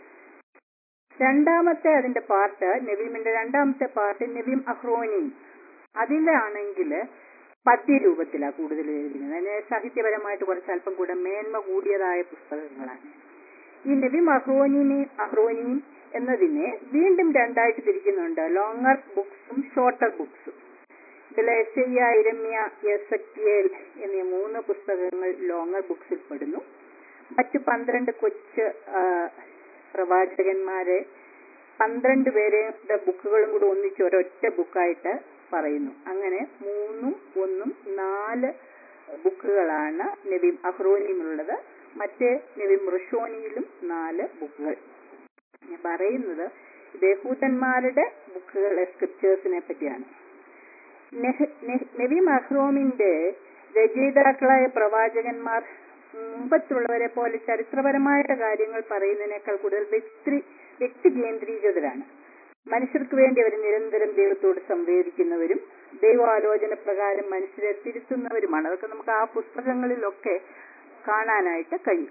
രണ്ടാമത്തെ അതിന്റെ പാർട്ട് നവീമിന്റെ രണ്ടാമത്തെ പാർട്ട് നവീം അഹ്റോനി അതിലാണെങ്കിൽ പദ്യരൂപത്തിലാണ് കൂടുതൽ എഴുതിയിരിക്കുന്നത് അതിന് സാഹിത്യപരമായിട്ട് കുറച്ച് അല്പം കൂടെ മേന്മ കൂടിയതായ പുസ്തകങ്ങളാണ് ഈ നബിം അഹ്റോനിനെ അഹ്റോനിയും എന്നതിനെ വീണ്ടും രണ്ടായിട്ട് തിരിക്കുന്നുണ്ട് ലോങ്ങർ ബുക്സും ഷോർട്ടർ ബുക്സും ഇതിൽ എസ് ഐ ഇരമ്യ എസക്കിയേൽ എന്നീ മൂന്ന് പുസ്തകങ്ങൾ ലോങ്ങർ ബുക്സിൽ പെടുന്നു മറ്റു പന്ത്രണ്ട് കൊച്ച് ആ, പ്രവാചകന്മാരെ പന്ത്രണ്ട് പേരുടെ ബുക്കുകളും കൂടി ഒന്നിച്ച് ഒരൊറ്റ ബുക്കായിട്ട് പറയുന്നു അങ്ങനെ മൂന്നും ഒന്നും നാല് ബുക്കുകളാണ് നബീം അഹ്റോനിയിലുള്ളത് മറ്റേ നബീം റുഷോനിയിലും നാല് ബുക്കുകൾ ഞാൻ പറയുന്നത് യഹൂദന്മാരുടെ ബുക്കുകൾ സ്ക്രിപ്റ്റേഴ്സിനെ പറ്റിയാണ് നെഹ്- നെഹ്- നബി മഹ്റൂമിന്റെ രചയിതാക്കളായ പ്രവാചകന്മാർ മുമ്പത്തുള്ളവരെ പോലെ ചരിത്രപരമായിട്ട് കാര്യങ്ങൾ പറയുന്നതിനേക്കാൾ കൂടുതൽ വ്യക്തി വ്യക്തി കേന്ദ്രീകൃതരാണ് മനുഷ്യർക്ക് വേണ്ടി അവർ നിരന്തരം ദൈവത്തോട് സംവേദിക്കുന്നവരും ദൈവാലോചന പ്രകാരം മനുഷ്യരെ തിരുത്തുന്നവരുമാണ് അതൊക്കെ നമുക്ക് ആ പുസ്തകങ്ങളിലൊക്കെ കാണാനായിട്ട് കഴിയും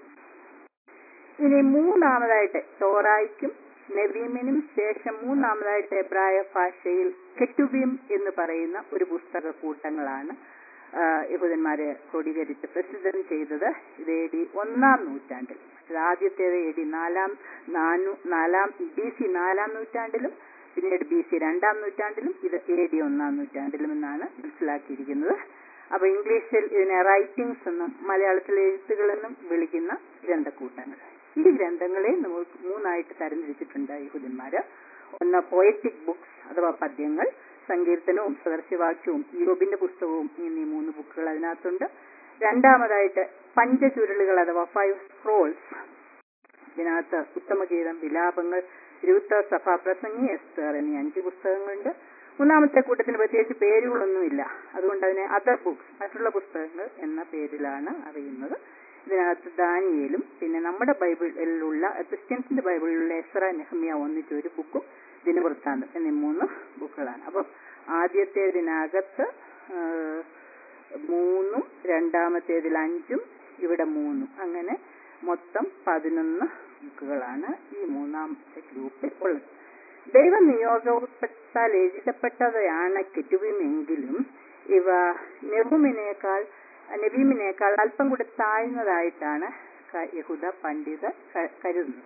ഇനി മൂന്നാമതായിട്ട് തോറായിക്കും നബീമിനും ശേഷം മൂന്നാമതായിട്ട് എബ്രായ ഭാഷയിൽ കെറ്റുബീം എന്ന് പറയുന്ന ഒരു പുസ്തക കൂട്ടങ്ങളാണ് ആ, യഹൂദന്മാര് ക്രോഡീകരിച്ച് പ്രസിദ്ധം ചെയ്തത് ഇത് എ ഡി ഒന്നാം നൂറ്റാണ്ടിൽ ഇത് ആദ്യത്തേത് എ ഡി നാലാം നാനൂ നാലാം ബി സി നാലാം നൂറ്റാണ്ടിലും പിന്നീട് ബി സി രണ്ടാം നൂറ്റാണ്ടിലും ഇത് എ ഡി ഒന്നാം നൂറ്റാണ്ടിലും എന്നാണ് മനസ്സിലാക്കിയിരിക്കുന്നത് അപ്പൊ ഇംഗ്ലീഷിൽ ഇതിനെ റൈറ്റിംഗ്സ് എന്നും മലയാളത്തിലെ എഴുത്തുകളെന്നും വിളിക്കുന്ന ഗ്രന്ഥക്കൂട്ടങ്ങൾ ഈ ഗ്രന്ഥങ്ങളെ നമുക്ക് മൂന്നായിട്ട് തരംതിരിച്ചിട്ടുണ്ട് യഹൂദന്മാര് ഒന്ന് പോയറ്റിക് ബുക്സ് അഥവാ പദ്യങ്ങൾ സങ്കീർത്തനവും സദർശവാക്യവും യോബിന്റെ പുസ്തകവും എന്നീ മൂന്ന് ബുക്കുകൾ അതിനകത്തുണ്ട് രണ്ടാമതായിട്ട് പഞ്ചചുരുളുകൾ അഥവാ ഫൈവ് സ്ക്രോൾസ് ഇതിനകത്ത് ഉത്തമഗീതം വിലാപങ്ങൾ ഇരുപത്ത സഭാ പ്രസംഗി എസ്തർ എന്നീ അഞ്ച് പുസ്തകങ്ങളുണ്ട് മൂന്നാമത്തെ കൂട്ടത്തിന് പ്രത്യേകിച്ച് പേരുകളൊന്നുമില്ല അതുകൊണ്ട് അതിനെ അതർ ബുക്സ് മറ്റുള്ള പുസ്തകങ്ങൾ എന്ന പേരിലാണ് അറിയുന്നത് ഇതിനകത്ത് ദാനിയേലും പിന്നെ നമ്മുടെ ബൈബിളിലുള്ള ക്രിസ്ത്യൻസിന്റെ ബൈബിളിലുള്ള എസ്ര നെഹമ്യ ഒന്നിച്ച് ഒരു ബുക്കും ദിനവൃത്താന്തം എന്നീ മൂന്ന് ബുക്കുകളാണ് അപ്പം ആദ്യത്തേതിനകത്ത് ആ, മൂന്നും രണ്ടാമത്തേതിൽ അഞ്ചും ഇവിടെ മൂന്നും അങ്ങനെ മൊത്തം പതിനൊന്ന് ബുക്കുകളാണ് ഈ മൂന്നാമത്തെ ഗ്രൂപ്പിൽ ഉള്ളത് ദൈവ നിയോഗത്താൽ എഴുതപ്പെട്ടതാണ് കെറ്റുവിമെങ്കിലും ഇവ നെഹുമിനേക്കാൾ നബീമിനേക്കാൾ അല്പം കൂടി താഴ്ന്നതായിട്ടാണ് ക- യഹൂദ പണ്ഡിതർ ക- കരുതുന്നത്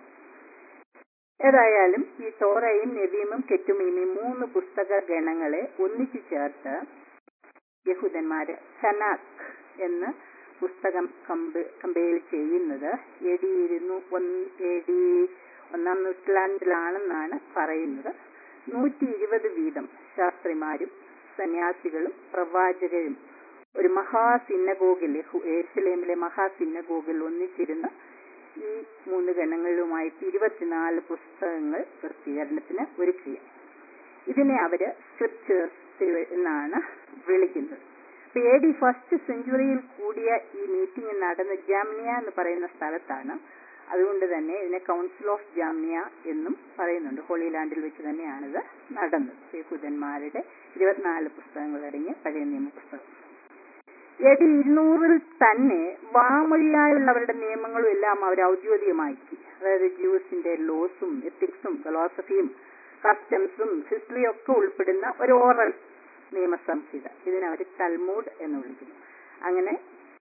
ഏതായാലും ഈ തോറയും നബീമും കെറ്റുമീം ഈ മൂന്ന് പുസ്തക ഗണങ്ങളെ ഒന്നിച്ചു ചേർത്ത് യഹൂദന്മാര് സനാക് എന്ന് പുസ്തകം കമ്പ- കമ്പയർ ചെയ്യുന്നത് എ ഡി ഇരുന്നു എ ഡി ഒന്നാം നൂറ്റാണ്ടിലാണെന്നാണ് പറയുന്നത് നൂറ്റി ഇരുപത് വീതം ശാസ്ത്രിമാരും സന്യാസികളും പ്രവാചകരും ഒരു മഹാസിന്നഗോഗിൽ ഏഷ്യലേമിലെ മഹാസിന്നഗോഗിൽ ഒന്നിച്ചിരുന്ന് ഈ മൂന്ന് ഗണങ്ങളുമായിട്ട് ഇരുപത്തിനാല് പുസ്തകങ്ങൾ പ്രസിദ്ധീകരണത്തിന് ഒരുക്കുക ഇതിനെ അവര് സ്ക്രിപ്റ്റേഴ്സ് എന്നാണ് വിളിക്കുന്നത് അപ്പൊ എ ഡി ഫസ്റ്റ് സെഞ്ചുറിയിൽ കൂടിയ ഈ മീറ്റിംഗ് നടന്ന ജാമിയ എന്ന് പറയുന്ന സ്ഥലത്താണ് അതുകൊണ്ട് തന്നെ ഇതിനെ കൗൺസിൽ ഓഫ് ജാമിയ എന്നും പറയുന്നുണ്ട് ഹോളി ലാൻഡിൽ വെച്ച് തന്നെയാണിത് നടന്നത് യഹൂദന്മാരുടെ ഇരുപത്തിനാല് പുസ്തകങ്ങൾ അടങ്ങിയ പഴയ നിയമ പുസ്തകം എ ഡി ഇരുന്നൂറിൽ തന്നെ വാമൊഴിയായുള്ളവരുടെ നിയമങ്ങളും എല്ലാം അവർ ഔദ്യോഗികമാക്കി അതായത് ജ്യൂസിന്റെ ലോസും എത്തിക്സും ഫിലോസഫിയും കസ്റ്റംസും ഹിസ്റ്ററിയും ഒക്കെ ഉൾപ്പെടുന്ന ഒരു ഓറൽ നിയമസംഹിത ഇതിനവർ തൽമൂഡ് എന്ന് വിളിക്കുന്നു അങ്ങനെ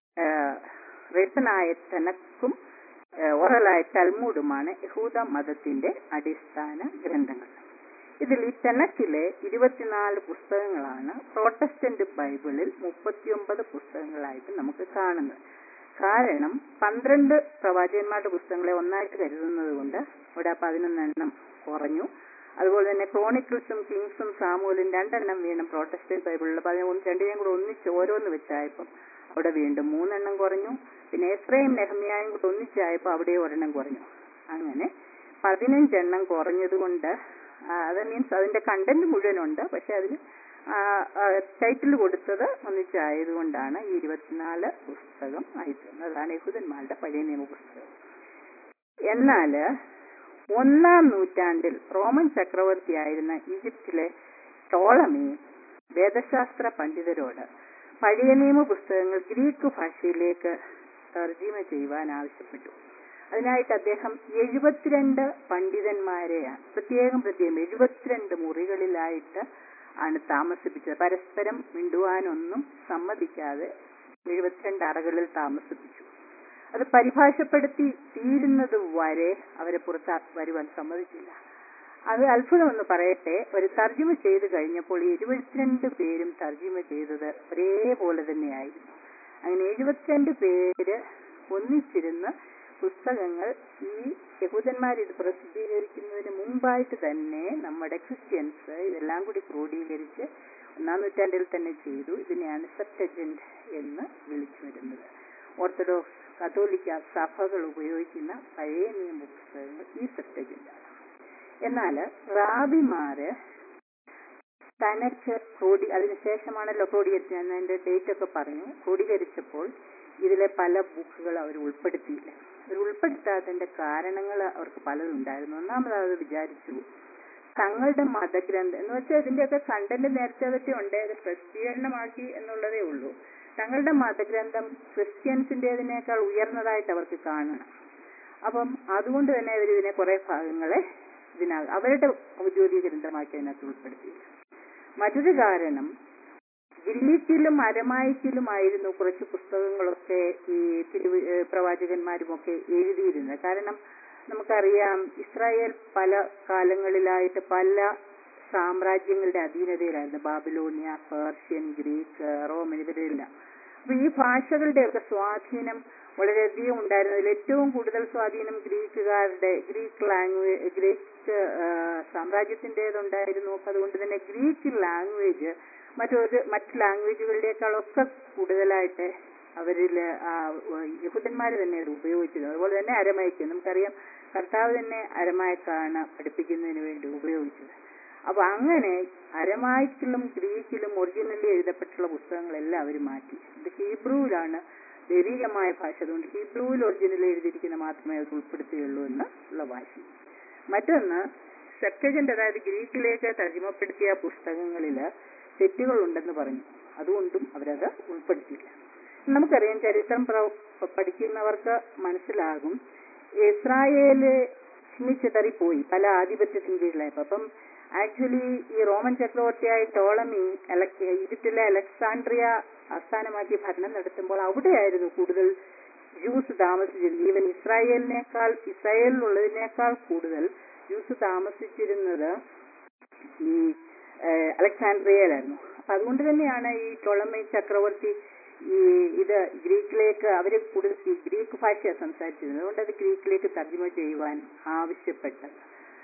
റേസനായ തനക്കും ഓറലായ തൽമൂഡുമാണ് യഹൂദ മതത്തിന്റെ അടിസ്ഥാന ഗ്രന്ഥങ്ങൾ ഇതിൽ ഈ തെനക്കിലെ ഇരുപത്തിനാല് പുസ്തകങ്ങളാണ് പ്രോട്ടസ്റ്റന്റ് ബൈബിളിൽ മുപ്പത്തിയൊമ്പത് പുസ്തകങ്ങളായിട്ട് നമുക്ക് കാണുന്നത് കാരണം പന്ത്രണ്ട് പ്രവാചകന്മാരുടെ പുസ്തകങ്ങളെ ഒന്നായിട്ട് കരുതുന്നത് കൊണ്ട് ഇവിടെ പതിനൊന്നെണ്ണം കുറഞ്ഞു അതുപോലെ തന്നെ ക്രോണിക്കിൾസും കിങ്സും സാമൂലും രണ്ടെണ്ണം വീണ്ടും പ്രോട്ടസ്റ്റന്റ് ബൈബിളിൽ പതിനൊന്ന് രണ്ടിനെയും കൂടെ ഒന്നിച്ച് ഓരോന്ന് വെച്ചായപ്പം അവിടെ വീണ്ടും മൂന്നെണ്ണം കുറഞ്ഞു പിന്നെ എത്രയും നെഹമ്യായും കൂടെ ഒന്നിച്ചായപ്പോൾ അവിടെ ഒരെണ്ണം കുറഞ്ഞു അങ്ങനെ പതിനഞ്ചെണ്ണം കുറഞ്ഞതുകൊണ്ട് അത് മീൻസ് അതിന്റെ കണ്ടന്റ് മുഴുവനുണ്ട് പക്ഷെ അതിന് ടൈറ്റിൽ കൊടുത്തത് ഒന്നിച്ച് വെച്ചായതുകൊണ്ടാണ് ഈ ഇരുപത്തിനാല് പുസ്തകം ആയിട്ടുള്ളത് അതാണ് യഹൂദന്മാരുടെ പഴയ നിയമ പുസ്തകം എന്നാല് ഒന്നാം നൂറ്റാണ്ടിൽ റോമൻ ചക്രവർത്തിയായിരുന്ന ഈജിപ്തിലെ ടോളമി വേദശാസ്ത്ര പണ്ഡിതരോട് പഴയ നിയമ പുസ്തകങ്ങൾ ഗ്രീക്ക് ഭാഷയിലേക്ക് തർജിമ ചെയ്യുവാൻ ആവശ്യപ്പെട്ടു അതിനായിട്ട് അദ്ദേഹം എഴുപത്തിരണ്ട് പണ്ഡിതന്മാരെയാണ് പ്രത്യേകം പ്രത്യേകം എഴുപത്തിരണ്ട് മുറികളിലായിട്ട് ആണ് താമസിപ്പിച്ചത് പരസ്പരം മിണ്ടുവാനൊന്നും സമ്മതിക്കാതെ എഴുപത്തിരണ്ട് അറകളിൽ താമസിപ്പിച്ചു അത് പരിഭാഷപ്പെടുത്തി തീരുന്നത് വരെ അവരെ പുറത്ത് വരുവാൻ സമ്മതിച്ചില്ല അത് അത്ഭുതമെന്ന് പറയട്ടെ ഒരു തർജ്ജിമ ചെയ്ത് കഴിഞ്ഞപ്പോൾ ഈ എഴുപത്തിരണ്ട് പേരും തർജ്ജിമ ചെയ്തത് ഒരേപോലെ തന്നെയായിരുന്നു അങ്ങനെ എഴുപത്തിരണ്ട് പേര് ഒന്നിച്ചിരുന്ന് പുസ്തകങ്ങൾ ഈ യഹൂദന്മാർ ഇത് പ്രസിദ്ധീകരിക്കുന്നതിന് മുമ്പായിട്ട് തന്നെ നമ്മുടെ ക്രിസ്ത്യൻസ് ഇതെല്ലാം കൂടി ക്രോഡീകരിച്ച് ഒന്നാം നൂറ്റാണ്ടിൽ തന്നെ ചെയ്തു ഇതിനെയാണ് സെപ്റ്റജന്റ് എന്ന് വിളിച്ചു വരുന്നത് ഓർത്തഡോക്സ് കത്തോലിക്ക സഭകൾ ഉപയോഗിക്കുന്ന പഴയ നിയമ പുസ്തകങ്ങൾ ഈ സെപ്റ്റജന്റാണ് എന്നാൽ റാബിമാര് തനക്ക് ക്രോഡി അതിനുശേഷമാണല്ലോ ക്രോഡീകരിച്ചത് ഞാൻ അതിന്റെ ഡേറ്റ് ഒക്കെ പറഞ്ഞു ക്രോഡീകരിച്ചപ്പോൾ ഇതിലെ പല ബുക്കുകൾ അവർ ഉൾപ്പെടുത്തിയില്ല അവർ ഉൾപ്പെടുത്താത്തതിന്റെ കാരണങ്ങൾ അവർക്ക് പലതും ഉണ്ടായിരുന്നു ഒന്നാമത് അവർ വിചാരിച്ചു തങ്ങളുടെ മതഗ്രന്ഥം എന്ന് വെച്ചാൽ ഇതിന്റെയൊക്കെ കണ്ടന്റ് നേരത്തെ പറ്റി ഉണ്ട് അത് പ്രസിദ്ധീകരണമാക്കി എന്നുള്ളതേ ഉള്ളൂ തങ്ങളുടെ മതഗ്രന്ഥം ക്രിസ്ത്യൻസിന്റേതിനേക്കാൾ ഉയർന്നതായിട്ട് അവർക്ക് കാണണം അപ്പം അതുകൊണ്ട് തന്നെ അവർ ഇതിനെ കുറെ ഭാഗങ്ങളെ ഇതിനകം അവരുടെ ഔദ്യോഗിക ഗ്രന്ഥമാക്കി അതിനകത്ത് ഉൾപ്പെടുത്തിയില്ല മറ്റൊരു കാരണം ഗ്രീക്കിലും അരമായിക്കിലുമായിരുന്നു കുറച്ച് പുസ്തകങ്ങളൊക്കെ ഈ തിരുവ ഏഹ് പ്രവാചകന്മാരുമൊക്കെ എഴുതിയിരുന്നത് കാരണം നമുക്കറിയാം ഇസ്രായേൽ പല കാലങ്ങളിലായിട്ട് പല സാമ്രാജ്യങ്ങളുടെ അധീനതയിലായിരുന്നു ബാബിലോണിയ പേർഷ്യൻ ഗ്രീക്ക് റോമൻ ഇവരെല്ലാം അപ്പൊ ഈ ഭാഷകളുടെയൊക്കെ സ്വാധീനം വളരെയധികം ഉണ്ടായിരുന്നു അതിൽ ഏറ്റവും കൂടുതൽ സ്വാധീനം ഗ്രീക്കുകാരുടെ ഗ്രീക്ക് ലാംഗ്വേജ് ഗ്രീക്ക് സാമ്രാജ്യത്തിൻ്റെതുണ്ടായിരുന്നു അപ്പൊ അതുകൊണ്ട് തന്നെ ഗ്രീക്ക് ലാംഗ്വേജ് മറ്റൊരു മറ്റ് ലാംഗ്വേജുകളിലേക്കാളൊക്കെ കൂടുതലായിട്ട് അവരിൽ യഹൂദന്മാർ തന്നെ അത് ഉപയോഗിച്ചിരുന്നത് അതുപോലെ തന്നെ അരമയക്ക് നമുക്കറിയാം കർത്താവ് തന്നെ അരമയക്കാണ് പഠിപ്പിക്കുന്നതിന് വേണ്ടി ഉപയോഗിച്ചത് അപ്പൊ അങ്ങനെ അരമായിക്കിലും ഗ്രീക്കിലും ഒറിജിനലി എഴുതപ്പെട്ടുള്ള പുസ്തകങ്ങളെല്ലാം അവർ മാറ്റി ഇത് ഹീബ്രുവിലാണ് ദൈവികമായ ഭാഷ അതുകൊണ്ട് ഹീബ്രുവിൽ ഒറിജിനൽ എഴുതിയിരിക്കുന്ന മാത്രമേ അത് ഉൾപ്പെടുത്തുകയുള്ളൂ എന്ന് ഉള്ള വാശി മറ്റൊന്ന് സെപ്റ്റജന്റ് അതായത് ഗ്രീക്കിലേക്ക് തർജ്ജിമപ്പെടുത്തിയ പുസ്തകങ്ങളില് തെറ്റുകളുണ്ടെന്ന് പറഞ്ഞു അതുകൊണ്ടും അവരത് ഉൾപ്പെടുത്തിയില്ല നമുക്കറിയാം ചരിത്രം പ്ര- പഠിക്കുന്നവർക്ക് മനസ്സിലാകും ഇസ്രായേല് ചിന്നിച്ചിതറിപ്പോയി പല ആധിപത്യത്തിന് കീഴിലായപ്പോ അപ്പം ആക്ച്വലി ഈ റോമൻ ചക്രവർത്തിയായ ടോളമി അലക് ഈജിപ്തിലെ അലക്സാണ്ട്രിയ ആസ്ഥാനമാക്കി ഭരണം നടത്തുമ്പോൾ അവിടെയായിരുന്നു കൂടുതൽ ജ്യൂസ് താമസിച്ചിരുന്നത് ഈവൻ ഇസ്രായേലിനേക്കാൾ ഇസ്രായേലിലുള്ളതിനേക്കാൾ കൂടുതൽ ജ്യൂസ് താമസിച്ചിരുന്നത് ഈ ഏഹ്, അലക്സാണ്ട്രിയയിലായിരുന്നു അപ്പൊ അതുകൊണ്ട് തന്നെയാണ് ഈ ടോളമി ചക്രവർത്തി ഈ ഇത് ഗ്രീക്കിലേക്ക് അവര് കൂടുതൽ ഈ ഗ്രീക്ക് ഭാഷയാണ് സംസാരിച്ചിരുന്നത് അതുകൊണ്ട് അത് ഗ്രീക്കിലേക്ക് തർജ്ജമ ചെയ്യുവാൻ ആവശ്യപ്പെട്ടത്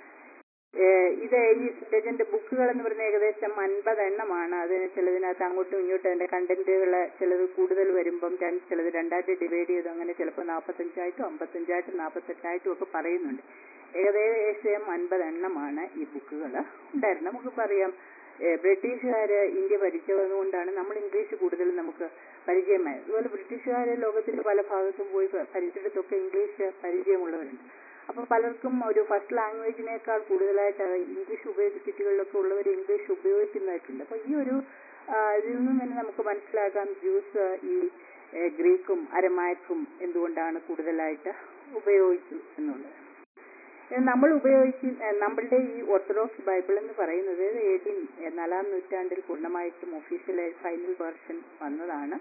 ഏഹ് ഇത് ഈ സെപ്റ്റജന്റ് ബുക്കുകൾ എന്ന് പറയുന്ന ഏകദേശം അൻപത് എണ്ണമാണ് അതിന് ചിലതിനകത്ത് അങ്ങോട്ടും ഇങ്ങോട്ടും അതിന്റെ കണ്ടന്റുകൾ ചിലത് കൂടുതൽ വരുമ്പം രണ്ട് ചിലത് രണ്ടായിട്ട് ഡിവൈഡ് ചെയ്തു അങ്ങനെ ചിലപ്പോൾ നാൽപ്പത്തഞ്ചായിട്ടും അമ്പത്തഞ്ചായിട്ടും നാൽപ്പത്തെട്ടായിട്ടും ഒക്കെ പറയുന്നുണ്ട് ഏകദേശം അൻപത് എണ്ണമാണ് ഈ ബുക്കുകൾ ഉണ്ടായിരുന്നത് നമുക്കിപ്പോൾ അറിയാം ഏഹ് ബ്രിട്ടീഷുകാര് ഇന്ത്യ ഭരിച്ചതുകൊണ്ടാണ് നമ്മൾ ഇംഗ്ലീഷ് കൂടുതൽ നമുക്ക് പരിചയമായത് അതുപോലെ ബ്രിട്ടീഷുകാര് ലോകത്തിന്റെ പല ഭാഗത്തും പോയി ഭ- ഭരിച്ചിടത്തൊക്കെ ഇംഗ്ലീഷ് പരിചയമുള്ളവരുണ്ട് അപ്പൊ പലർക്കും ഒരു ഫസ്റ്റ് ലാംഗ്വേജിനേക്കാൾ കൂടുതലായിട്ട് അത് ഇംഗ്ലീഷ് ഉപയോഗിച്ച് സിറ്റികളിലൊക്കെ ഉള്ളവർ ഇംഗ്ലീഷ് ഉപയോഗിക്കുന്നതായിട്ടുണ്ട് അപ്പൊ ഈ ഒരു ആ, ഇതിൽ നിന്നും തന്നെ നമുക്ക് മനസ്സിലാക്കാം ജ്യൂസ് ഈ ഏഹ്, ഗ്രീക്കും അരമായക്കും എന്തുകൊണ്ടാണ് കൂടുതലായിട്ട് ഉപയോഗിച്ചു എന്നുള്ളത് ഇത് നമ്മൾ ഉപയോഗിക്കുന്ന നമ്മളുടെ ഈ ഓർത്തഡോക്സ് ബൈബിൾ എന്ന് പറയുന്നത് എ ഡി നാലാം നൂറ്റാണ്ടിൽ പൂർണ്ണമായിട്ടും ഒഫീഷ്യലായി ഫൈനൽ വേർഷൻ വന്നതാണ്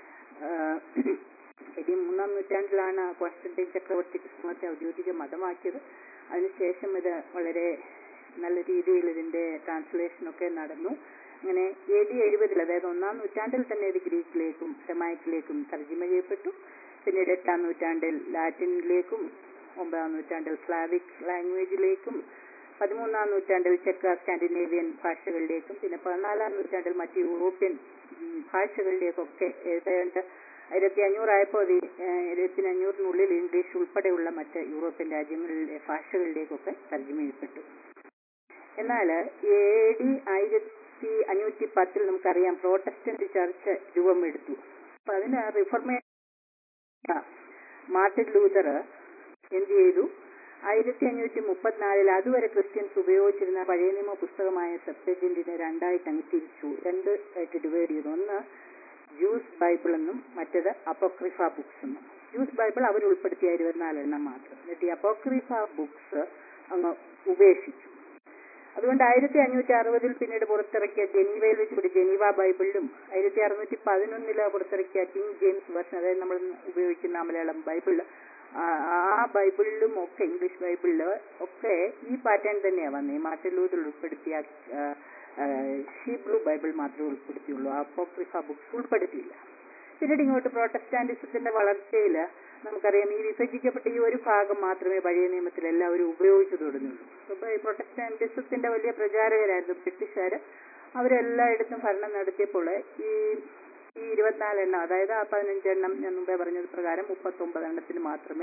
എ ഡി മൂന്നാം നൂറ്റാണ്ടിലാണ് കോൺസ്റ്റന്റൈൻ ചക്രവർത്തി ക്രിസ്തുമത്തെ ഔദ്യോഗിക മതമാക്കിയത് അതിനുശേഷം ഇത് വളരെ നല്ല രീതിയിൽ ഇതിന്റെ ട്രാൻസ്ലേഷനൊക്കെ നടന്നു അങ്ങനെ എ ഡി എഴുപതിൽ അതായത് ഒന്നാം നൂറ്റാണ്ടിൽ തന്നെ ഇത് ഗ്രീക്കിലേക്കും സെമായിക്കിലേക്കും തർജ്ജിമ ചെയ്യപ്പെട്ടു പിന്നീട് എട്ടാം നൂറ്റാണ്ടിൽ ലാറ്റിനിലേക്കും ഒമ്പതാം നൂറ്റാണ്ടിൽ സ്ലാവിക് ലാംഗ്വേജിലേക്കും പതിമൂന്നാം നൂറ്റാണ്ടിൽ ചെക്ക സ്കാൻഡിനേവിയൻ ഭാഷകളിലേക്കും പിന്നെ പതിനാലാം നൂറ്റാണ്ടിൽ മറ്റ് യൂറോപ്യൻ ഉം, ഭാഷകളിലേക്കൊക്കെ ഏതാണ്ട് ആയിരത്തി അഞ്ഞൂറായപ്പോൾ അത് ആയിരത്തി അഞ്ഞൂറിനുള്ളിൽ ഇംഗ്ലീഷ് ഉൾപ്പെടെയുള്ള മറ്റ് യൂറോപ്യൻ രാജ്യങ്ങളിലെ ഭാഷകളിലേക്കൊക്കെ തർജ്ജമ ചെയ്യപ്പെട്ടു എന്നാൽ എ ഡി ആയിരത്തി ആയിരത്തി അഞ്ഞൂറ്റി പത്തിൽ നമുക്കറിയാം പ്രോട്ടസ്റ്റന്റ് ചർച്ച് രൂപമെടുത്തു അപ്പൊ അതിന് റിഫർമേ മാർട്ടിൻ ലൂതർ എന്ത് ചെയ്തു ആയിരത്തി അഞ്ഞൂറ്റി മുപ്പത്തിനാലിൽ അതുവരെ ക്രിസ്ത്യൻസ് ഉപയോഗിച്ചിരുന്ന പഴയ നിയമ പുസ്തകമായ സെപ്റ്റജന്റിനെ രണ്ടായിട്ട് അങ്ങ് തിരിച്ചു രണ്ട് ആയിട്ട് ഡിവൈഡ് ചെയ്തു ഒന്ന് ജൂസ് ബൈബിൾ എന്നും മറ്റേത് അപ്പോക്രിഫ ബുക്സ് എന്നും ജൂസ് ബൈബിൾ അവർ ഉൾപ്പെടുത്തിയ ഇരുപത്തിനാലെണ്ണം മാത്രം എന്നിട്ട് ഈ അപ്പോക്രിഫ ബുക്സ് അങ്ങ് ഉപേക്ഷിച്ചു അതുകൊണ്ട് ആയിരത്തി അഞ്ഞൂറ്റി അറുപതിൽ പിന്നീട് പുറത്തിറക്കിയ ജനീവയിൽ വെച്ചുകൂടി ജനീവ ബൈബിളിലും ആയിരത്തി അറുന്നൂറ്റി പതിനൊന്നില് പുറത്തിറക്കിയ കിങ് ജെയിംസ് വെർഷൻ അതായത് നമ്മൾ ഉപയോഗിക്കുന്ന മലയാളം ബൈബിളിൽ ആ ബൈബിളിലും ഒക്കെ ഇംഗ്ലീഷ് ബൈബിളിൽ ഒക്കെ ഈ പാറ്റേൺ തന്നെയാണ് വന്നത് ഈ മാർട്ടിൻ ലൂതർ ഉൾപ്പെടുത്തിയ ഹീബ്രു ബൈബിൾ മാത്രമേ ഉൾപ്പെടുത്തിയുള്ളൂ അപ്പോക്രിഫ ബുക്സ് ഉൾപ്പെടുത്തിയില്ല പിന്നീട് ഇങ്ങോട്ട് പ്രോട്ടസ്റ്റാന്റിസത്തിന്റെ വളർച്ചയിൽ നമുക്കറിയാം ഈ വിഭജിക്കപ്പെട്ട ഈ ഒരു ഭാഗം മാത്രമേ പഴയ നിയമത്തിൽ എല്ലാവരും ഉപയോഗിച്ചു തുടങ്ങുള്ളൂ അപ്പൊ ഈ പ്രൊട്ടസ്റ്റാന്റിസത്തിന്റെ വലിയ പ്രചാരകരായിരുന്നു ബ്രിട്ടീഷുകാർ അവരെല്ലായിടത്തും ഭരണം നടത്തിയപ്പോൾ ഈ ഈ ഇരുപത്തിനാലെണ്ണം അതായത് ആ പതിനഞ്ചെണ്ണം ഞാൻ മുമ്പേ പറഞ്ഞത് പ്രകാരം മുപ്പത്തൊമ്പത് എണ്ണത്തിന് മാത്രമേ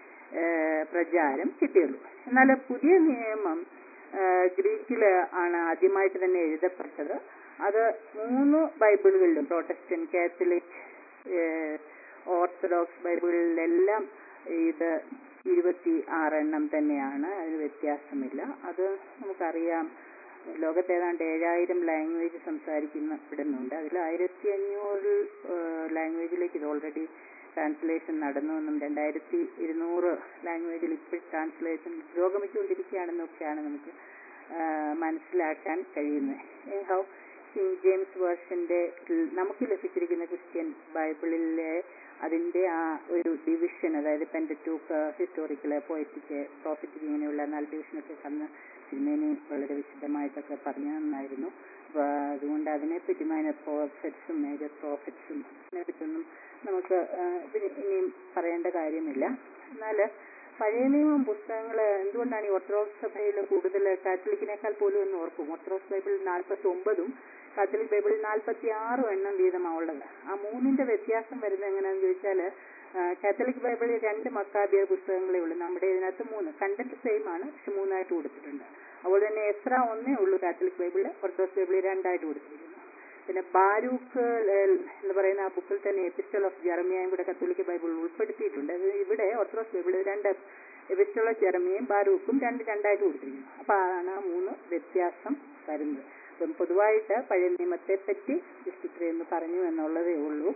ഏഹ്, പ്രചാരം കിട്ടിയുള്ളൂ എന്നാൽ പുതിയ നിയമം ഏഹ്, ഗ്രീക്കില് ആണ് ആദ്യമായിട്ട് തന്നെ എഴുതപ്പെട്ടത് അത് മൂന്ന് ബൈബിളുകളിലും പ്രോട്ടസ്റ്റന്റ് കാത്തലിക് ഏഹ്, ഓർത്തഡോക്സ് ബൈബിളിലെല്ലാം ഇത് ഇരുപത്തി ആറെണ്ണം തന്നെയാണ് അതിന് വ്യത്യാസമില്ല അത് നമുക്കറിയാം ലോകത്ത് ഏതാണ്ട് ഏഴായിരം ലാംഗ്വേജ് സംസാരിക്കപ്പെടുന്നുണ്ട് അതിൽ ആയിരത്തി അഞ്ഞൂറ് ലാംഗ്വേജിലേക്ക് ഇത് ഓൾറെഡി ട്രാൻസ്ലേഷൻ നടന്നുവെന്നും രണ്ടായിരത്തി ഇരുന്നൂറ് ലാംഗ്വേജിൽ ഇപ്പോൾ ട്രാൻസ്ലേഷൻ പുരോഗമിച്ചുകൊണ്ടിരിക്കുകയാണെന്നൊക്കെയാണ് നമുക്ക് ആ, മനസ്സിലാക്കാൻ കഴിയുന്നത് ഹൗ കിങ് ജെയിംസ് വേർഷന്റെ നമുക്ക് ലഭിച്ചിരിക്കുന്ന ക്രിസ്ത്യൻ ബൈബിളിലെ അതിന്റെ ആ ഒരു ഡിവിഷൻ അതായത് പെൻഡറ്റൂക്ക് ഹിസ്റ്റോറിക്കല് പോയറ്റിക്ക് പ്രോഫിറ്റിക് ഇങ്ങനെയുള്ള നാല് ഡിവിഷനൊക്കെ കന്ന് സിനിമേനെ വളരെ വിശദമായിട്ടൊക്കെ പറഞ്ഞു തന്നായിരുന്നു അപ്പൊ അതുകൊണ്ട് അതിനെപ്പറ്റി മൈനർ പ്രോഫിറ്റ്സും മേജർ പ്രോഫിറ്റ്സും അതിനെപ്പറ്റൊന്നും നമുക്ക് ആ, ഇതിന് ഇനിയും പറയേണ്ട കാര്യമില്ല എന്നാൽ പഴയ നിയമം പുസ്തകങ്ങൾ എന്തുകൊണ്ടാണ് ഈ ഓർത്തഡോക്സ് സഭയിൽ കൂടുതൽ കാത്തലിക്കിനേക്കാൾ പോലും എന്ന് ഓർക്കും ഓർത്തഡോക്സ് ബൈബിളിൽ നാൽപ്പത്തി ഒമ്പതും കാത്തലിക് ബൈബിളിൽ നാൽപ്പത്തി ആറും എണ്ണം വീതമാണ് ഉള്ളത് ആ മൂന്നിന്റെ വ്യത്യാസം വരുന്നത് എങ്ങനെയാണെന്ന് ചോദിച്ചാൽ കാത്തലിക് ബൈബിളിൽ രണ്ട് മക്കാബിയ പുസ്തകങ്ങളേ ഉള്ളൂ നമ്മുടെ ഇതിനകത്ത് മൂന്ന് കണ്ടന്റ് സെയിം ആണ് പക്ഷെ മൂന്നായിട്ട് കൊടുത്തിട്ടുണ്ട് അതുപോലെ തന്നെ എത്ര ഒന്നേ ഉള്ളൂ കാത്തലിക് ബൈബിളിൽ ഓർത്തഡോക്സ് ബൈബിളിൽ രണ്ടായിട്ട് കൊടുത്തിരിക്കുന്നു പിന്നെ ബാരൂക്ക് ൽ- എന്ന് പറയുന്ന ആ ബുക്കിൽ തന്നെ എപ്പിസ്റ്റൽ ഓഫ് ജെറമിയയും കൂടെ കത്തോലിക്ക ബൈബിൾ ഉൾപ്പെടുത്തിയിട്ടുണ്ട് അത് ഇവിടെ ഓർത്തഡോക്സ് ബൈബിളിൽ രണ്ട് എപ്പിസ്റ്റൽ ഓഫ് ജെറമിയയും ബാരൂക്കും രണ്ട് രണ്ടായിട്ട് കൊടുത്തിരിക്കുന്നു അപ്പൊ അതാണ് ആ മൂന്ന് വ്യത്യാസം വരുന്നത് അപ്പം പൊതുവായിട്ട് പഴയ നിയമത്തെ പറ്റി ജസ്റ്റ് ഇത്രയൊന്ന് പറഞ്ഞു എന്നുള്ളതേ ഉള്ളൂ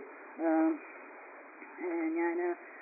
ഞാൻ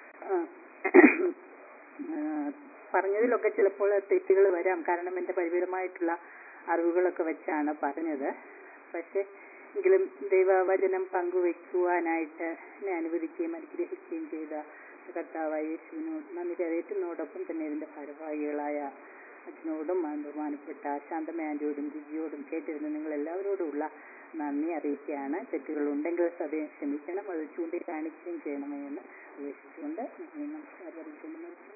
പറഞ്ഞതിലൊക്കെ ചിലപ്പോൾ തെറ്റുകൾ വരാം കാരണം എൻ്റെ പരിമിതമായിട്ടുള്ള അറിവുകളൊക്കെ വെച്ചാണ് പറഞ്ഞത് പക്ഷെ എങ്കിലും ദൈവവചനം പങ്കുവെക്കുവാനായിട്ട് എന്നെ അനുവദിക്കുകയും അനുഗ്രഹിക്കുകയും ചെയ്ത കർത്താവായ യേശുവിനോട് നന്ദി കരയറ്റുന്നതോടൊപ്പം തന്നെ ഇതിന്റെ ഭാരവാഹികളായ അച്ഛനോടും ആ ബഹുമാനപ്പെട്ട ശാന്തമ ആന്റിയോടും ജിജിയോടും കേട്ടിരുന്ന നിങ്ങൾ എല്ലാവരോടുമുള്ള നന്ദി അറിയിക്കുകയാണ് തെറ്റുകൾ ഉണ്ടെങ്കിൽ സഭയെ ക്ഷമിക്കണം അത് ചൂണ്ടിക്കാണിക്കുകയും ചെയ്യണമേ എന്ന് അപേക്ഷിച്ചുകൊണ്ട് ഈ നമസ്കാരം അറിയിച്ചുകൊണ്ട് നിർത്തുന്നു.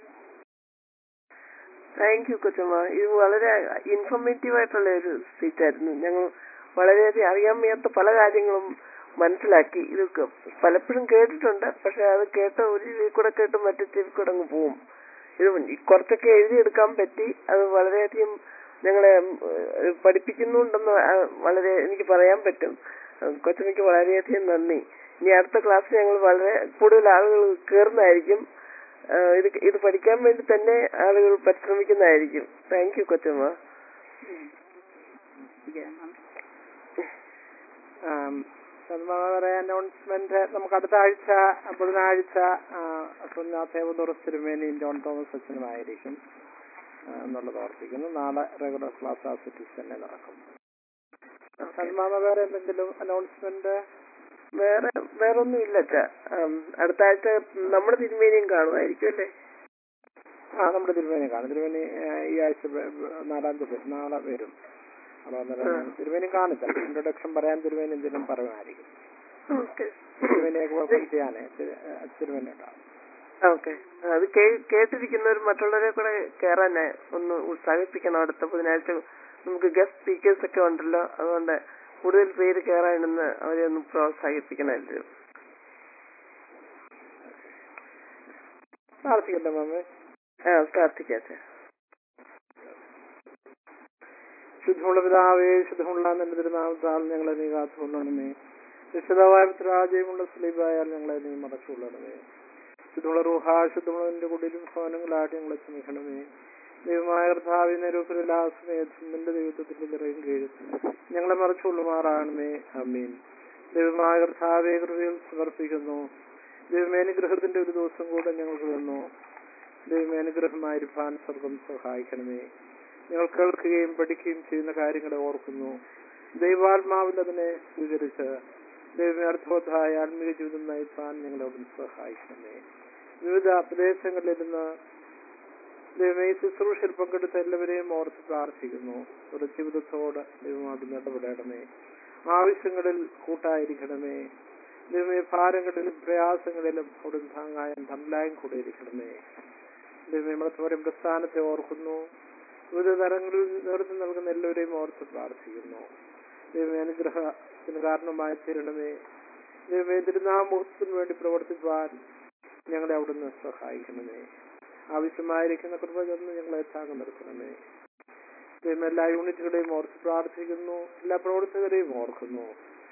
താങ്ക് യു കൊച്ചമ്മ ഇത് വളരെ ഇൻഫോർമേറ്റീവ് ആയിട്ടുള്ള ഒരു സ്പീച്ച് ആയിരുന്നു ഞങ്ങൾ വളരെയധികം അറിയാൻ വയ്യാത്ത പല കാര്യങ്ങളും മനസ്സിലാക്കി ഇത് ക- പലപ്പോഴും കേട്ടിട്ടുണ്ട് പക്ഷെ അത് കേട്ട ഒരു ചെവി കൂടെ കേട്ട് മറ്റു ചെവി കൂടെ അങ്ങ് പോവും ഇത് ഈ കുറച്ചൊക്കെ എഴുതിയെടുക്കാൻ പറ്റി അത് വളരെയധികം ഞങ്ങളെ ഉം, ഏഹ്, പഠിപ്പിക്കുന്നുണ്ടെന്ന് ആ, വളരെ എനിക്ക് പറയാൻ പറ്റും ഏഹ്, കൊച്ചമ്മയ്ക്ക് വളരെയധികം നന്ദി ഇനി അടുത്ത ക്ലാസ് ഞങ്ങൾ വളരെ കൂടുതൽ ആളുകൾ കയറുന്നതായിരിക്കും ഏഹ്, ഇത് ഇത് പഠിക്കാൻ വേണ്ടി തന്നെ ആളുകൾ പരിശ്രമിക്കുന്നതായിരിക്കും താങ്ക് യു കൊച്ചമ്മ അനൗൺസ്മെന്റ് നമുക്ക് അടുത്ത ആഴ്ച ബുധനാഴ്ച സുന്നാഥേവദോറസ് തിരുമേനിയും ജോൺ തോമസ് അച്ഛനുമായിരിക്കും ആ, എന്നുള്ളത് ഓർപ്പിക്കുന്നു നാളെ റെഗുലർ ക്ലാസ് ആസിറ്റീസ് തന്നെ നടക്കും സന്മാമ വേറെ എന്തെങ്കിലും അനൗൺസ്മെന്റ് വേറെ വേറൊന്നും ഇല്ല അച്ഛാ ഉം, അടുത്ത ആഴ്ച നമ്മുടെ തിരുമേനിയും കാണുമായിരിക്കും അല്ലേ ആ നമ്മുടെ തിരുമേനി കാണും തിരുമേനി ആ, ഈ ആഴ്ച വ- വ- നാലാം തീയതി നാളെ വരും അപ്പോൾ അന്നേരം തിരുമേനി കാണില്ല ഇൻട്രൊഡക്ഷൻ പറയാൻ തിരുമേനി എന്തെങ്കിലും പറയുമായിരിക്കും ഓക്കെ തിരുമേനിയൊക്കെ വെൽക്കം ചെയ്യാനേ തിരു- ആ, തിരുമേനി ഉണ്ടാവും ഓക്കെ അത് കേ- കേട്ടിരിക്കുന്നവർ മറ്റുള്ളവരെ കൂടെ കയറാൻ ഒന്ന് ഉത്സാഹിപ്പിക്കണം അടുത്ത ബുധനാഴ്ച നമുക്ക് ഗസ്റ്റ് സ്പീക്കേഴ്സ് ഒക്കെ ഉണ്ടല്ലോ അതുകൊണ്ട് കൂടുതൽ പേര് കയറാനെന്ന് അവരെ ഒന്ന് പ്രോത്സാഹിപ്പിക്കണം എല്ലാവരും പ്രാർത്ഥിക്കട്ടെ മാമേ ആ പ്രാർത്ഥിക്കാം അച്ഛാ ശുദ്ധമുള്ള പിതാവേ ശുദ്ധമുള്ള നിന്റെ തിരുനാമത്താൽ ഞങ്ങളെ നീ കാത്തുകൊള്ളണമേ വിശുദ്ധമായ രാജ്യമുള്ള സ്ലീപായാൽ ഞങ്ങളെ നീ മടച്ചുകൊള്ളണമേ ശുദ്ധമുള്ള റൂഹ ശുദ്ധമുള്ള നിന്റെ കുടിലും ഭവനങ്ങളായിട്ട് ഞങ്ങളെ ക്ഷമിക്കണമേ ദൈവമായ കർത്താവിനെ രൂപത്തിലുള്ള സമയത്തും നിന്റെ ദൈവത്വത്തിന്റെ നിറയും കീഴും ഞങ്ങളെ മറച്ചുകൊള്ളുമാറാണമേ അമീൻ ദൈവമായ കർത്താവെ കൃപയിൽ സമർപ്പിക്കുന്നു ദൈവമേ അനുഗ്രഹത്തിന്റെ ഒരു ദിവസം കൂടെ ഞങ്ങൾക്ക് തന്നു ദൈവമേ അനുഗ്രഹമായിരിക്കാൻ സ്വർഗം സഹായിക്കണമേ ഞങ്ങൾ കേൾക്കുകയും പഠിക്കുകയും ചെയ്യുന്ന കാര്യങ്ങളെ ഓർക്കുന്നു ദൈവാത്മാവിൽ അതിനെ സ്വീകരിച്ച് ദൈവമേ അർത്ഥവത്തായ ആത്മീയ ജീവിതം നയിപ്പാൻ ഞങ്ങളോട് സഹായിക്കണമേ വിവിധ പ്രദേശങ്ങളിലിരുന്ന് ദൈവമേ ഈ ശുശ്രൂഷയിൽ പങ്കെടുത്ത എല്ലാവരെയും ഓർത്ത് പ്രാർത്ഥിക്കുന്നു ഒരു ജീവിതത്തോട് ദൈവമായിട്ട് ഇടപെടണമേ ആവശ്യങ്ങളിൽ കൂട്ടായിരിക്കണമേ ദൈവമേ ഭാരങ്ങളിലും പ്രയാസങ്ങളിലും അവിടുന്ന് താങ്ങായും തമ്മിലായും കൂടെ ഇരിക്കണമേ ദൈവമേ നമ്മളത്തോടെ പ്രസ്ഥാനത്തെ ഓർക്കുന്നു വിവിധ തരങ്ങളിൽ നേതൃത്വം നൽകുന്ന എല്ലാവരെയും ഓർത്ത് പ്രാർത്ഥിക്കുന്നു ദൈവമേ അനുഗ്രഹത്തിന് കാരണമായി തീരണമേ ദൈവമേ തിരുനാമൂഹത്തിന് വേണ്ടി പ്രവർത്തിപ്പാൻ ഞങ്ങളെ അവിടുന്ന് സഹായിക്കണമേ ആവശ്യമായിരിക്കുന്ന കൃപ ചെന്ന് ഞങ്ങളെ താങ്ങ് നിർത്തണമേ ദൈവം എല്ലാ യൂണിറ്റുകളെയും ഓർത്ത് പ്രാർത്ഥിക്കുന്നു എല്ലാ പ്രവർത്തകരെയും ഓർക്കുന്നു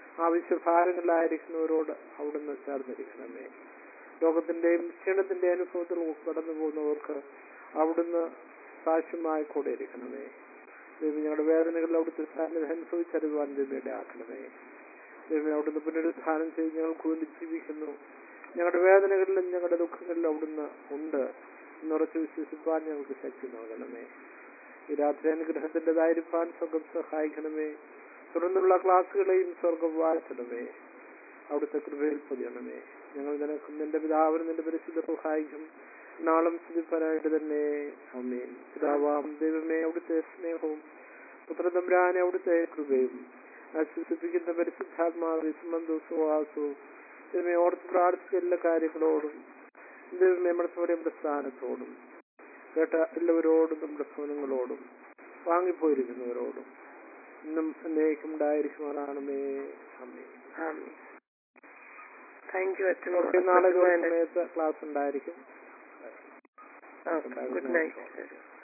ആവശ്യഭാരങ്ങളിലായിരിക്കുന്നവരോട് അവിടുന്ന് ചേർന്നിരിക്കണമേ ലോകത്തിന്റെയും ക്ഷീണത്തിന്റെ അനുഭവത്തിൽ കടന്നു പോകുന്നവർക്ക് അവിടുന്ന് സാക്ഷ്യമായി കൂടെ ഇരിക്കണമേ ദൈവം ഞങ്ങളുടെ വേദനകളിൽ അവിടുത്തെ സാന്നിധ്യം അനുഭവിച്ചറിയുവാൻ ദൈവയുടെ ആക്കണമേ ദൈവം അവിടുന്ന് പുനരുദ്ധാനം ചെയ്ത് ഞങ്ങൾക്ക് വേണ്ടി ജീവിക്കുന്നു ഞങ്ങളുടെ വേദനകളിലും ഞങ്ങളുടെ ദുഃഖങ്ങളിലും അവിടുന്ന് ഉണ്ട് എന്നുറച്ച് വിശ്വസിപ്പാൻ ഞങ്ങൾക്ക് ശക്തി നൽകണമേ ഈ രാത്രി അനുഗ്രഹത്തിൻ്റെതായിരിക്കാൻ സ്വർഗം സഹായിക്കണമേ തുടർന്നുള്ള ക്ലാസ്സുകളെയും സ്വർഗം വാഴ്ത്തണമേ അവിടുത്തെ കൃപയിൽ പൊതിയണമേ ഞങ്ങൾ നിനക്കും നിന്റെ പിതാവിനും നിന്റെ പരിശുദ്ധ സഹായിക്കും നാളും സ്തുതിപ്പനായിട്ട് തന്നെ അമ്മീൻ പിതാവാം ദൈവമേ അവിടുത്തെ സ്നേഹവും പുത്രതമ്പുരാനെ അവിടുത്തെ കൃപയും ആശ്വസിപ്പിക്കുന്ന പരിശുദ്ധാത്മാവ് സംബന്ധവും സുവാസവും ദൈവമേ ഓർത്ത് പ്രാർത്ഥിച്ച എല്ലാ കാര്യങ്ങളോടും ദൈവമേ നമ്മുടെ പ്രസ്ഥാനത്തോടും കേട്ട എല്ലാവരോടും നമ്മുടെ ഭവനങ്ങളോടും വാങ്ങിപ്പോയിരിക്കുന്നവരോടും ഇന്നും എന്നേക്കും ഉണ്ടായിരിക്കുമാറാണമേ അമ്മേ താങ്ക് യു അച്ഛൻ ഓക്കെ നാളെ ഒരു സമയത്ത് ക്ലാസ് ഉണ്ടായിരിക്കും ഗുഡ് നൈറ്റ്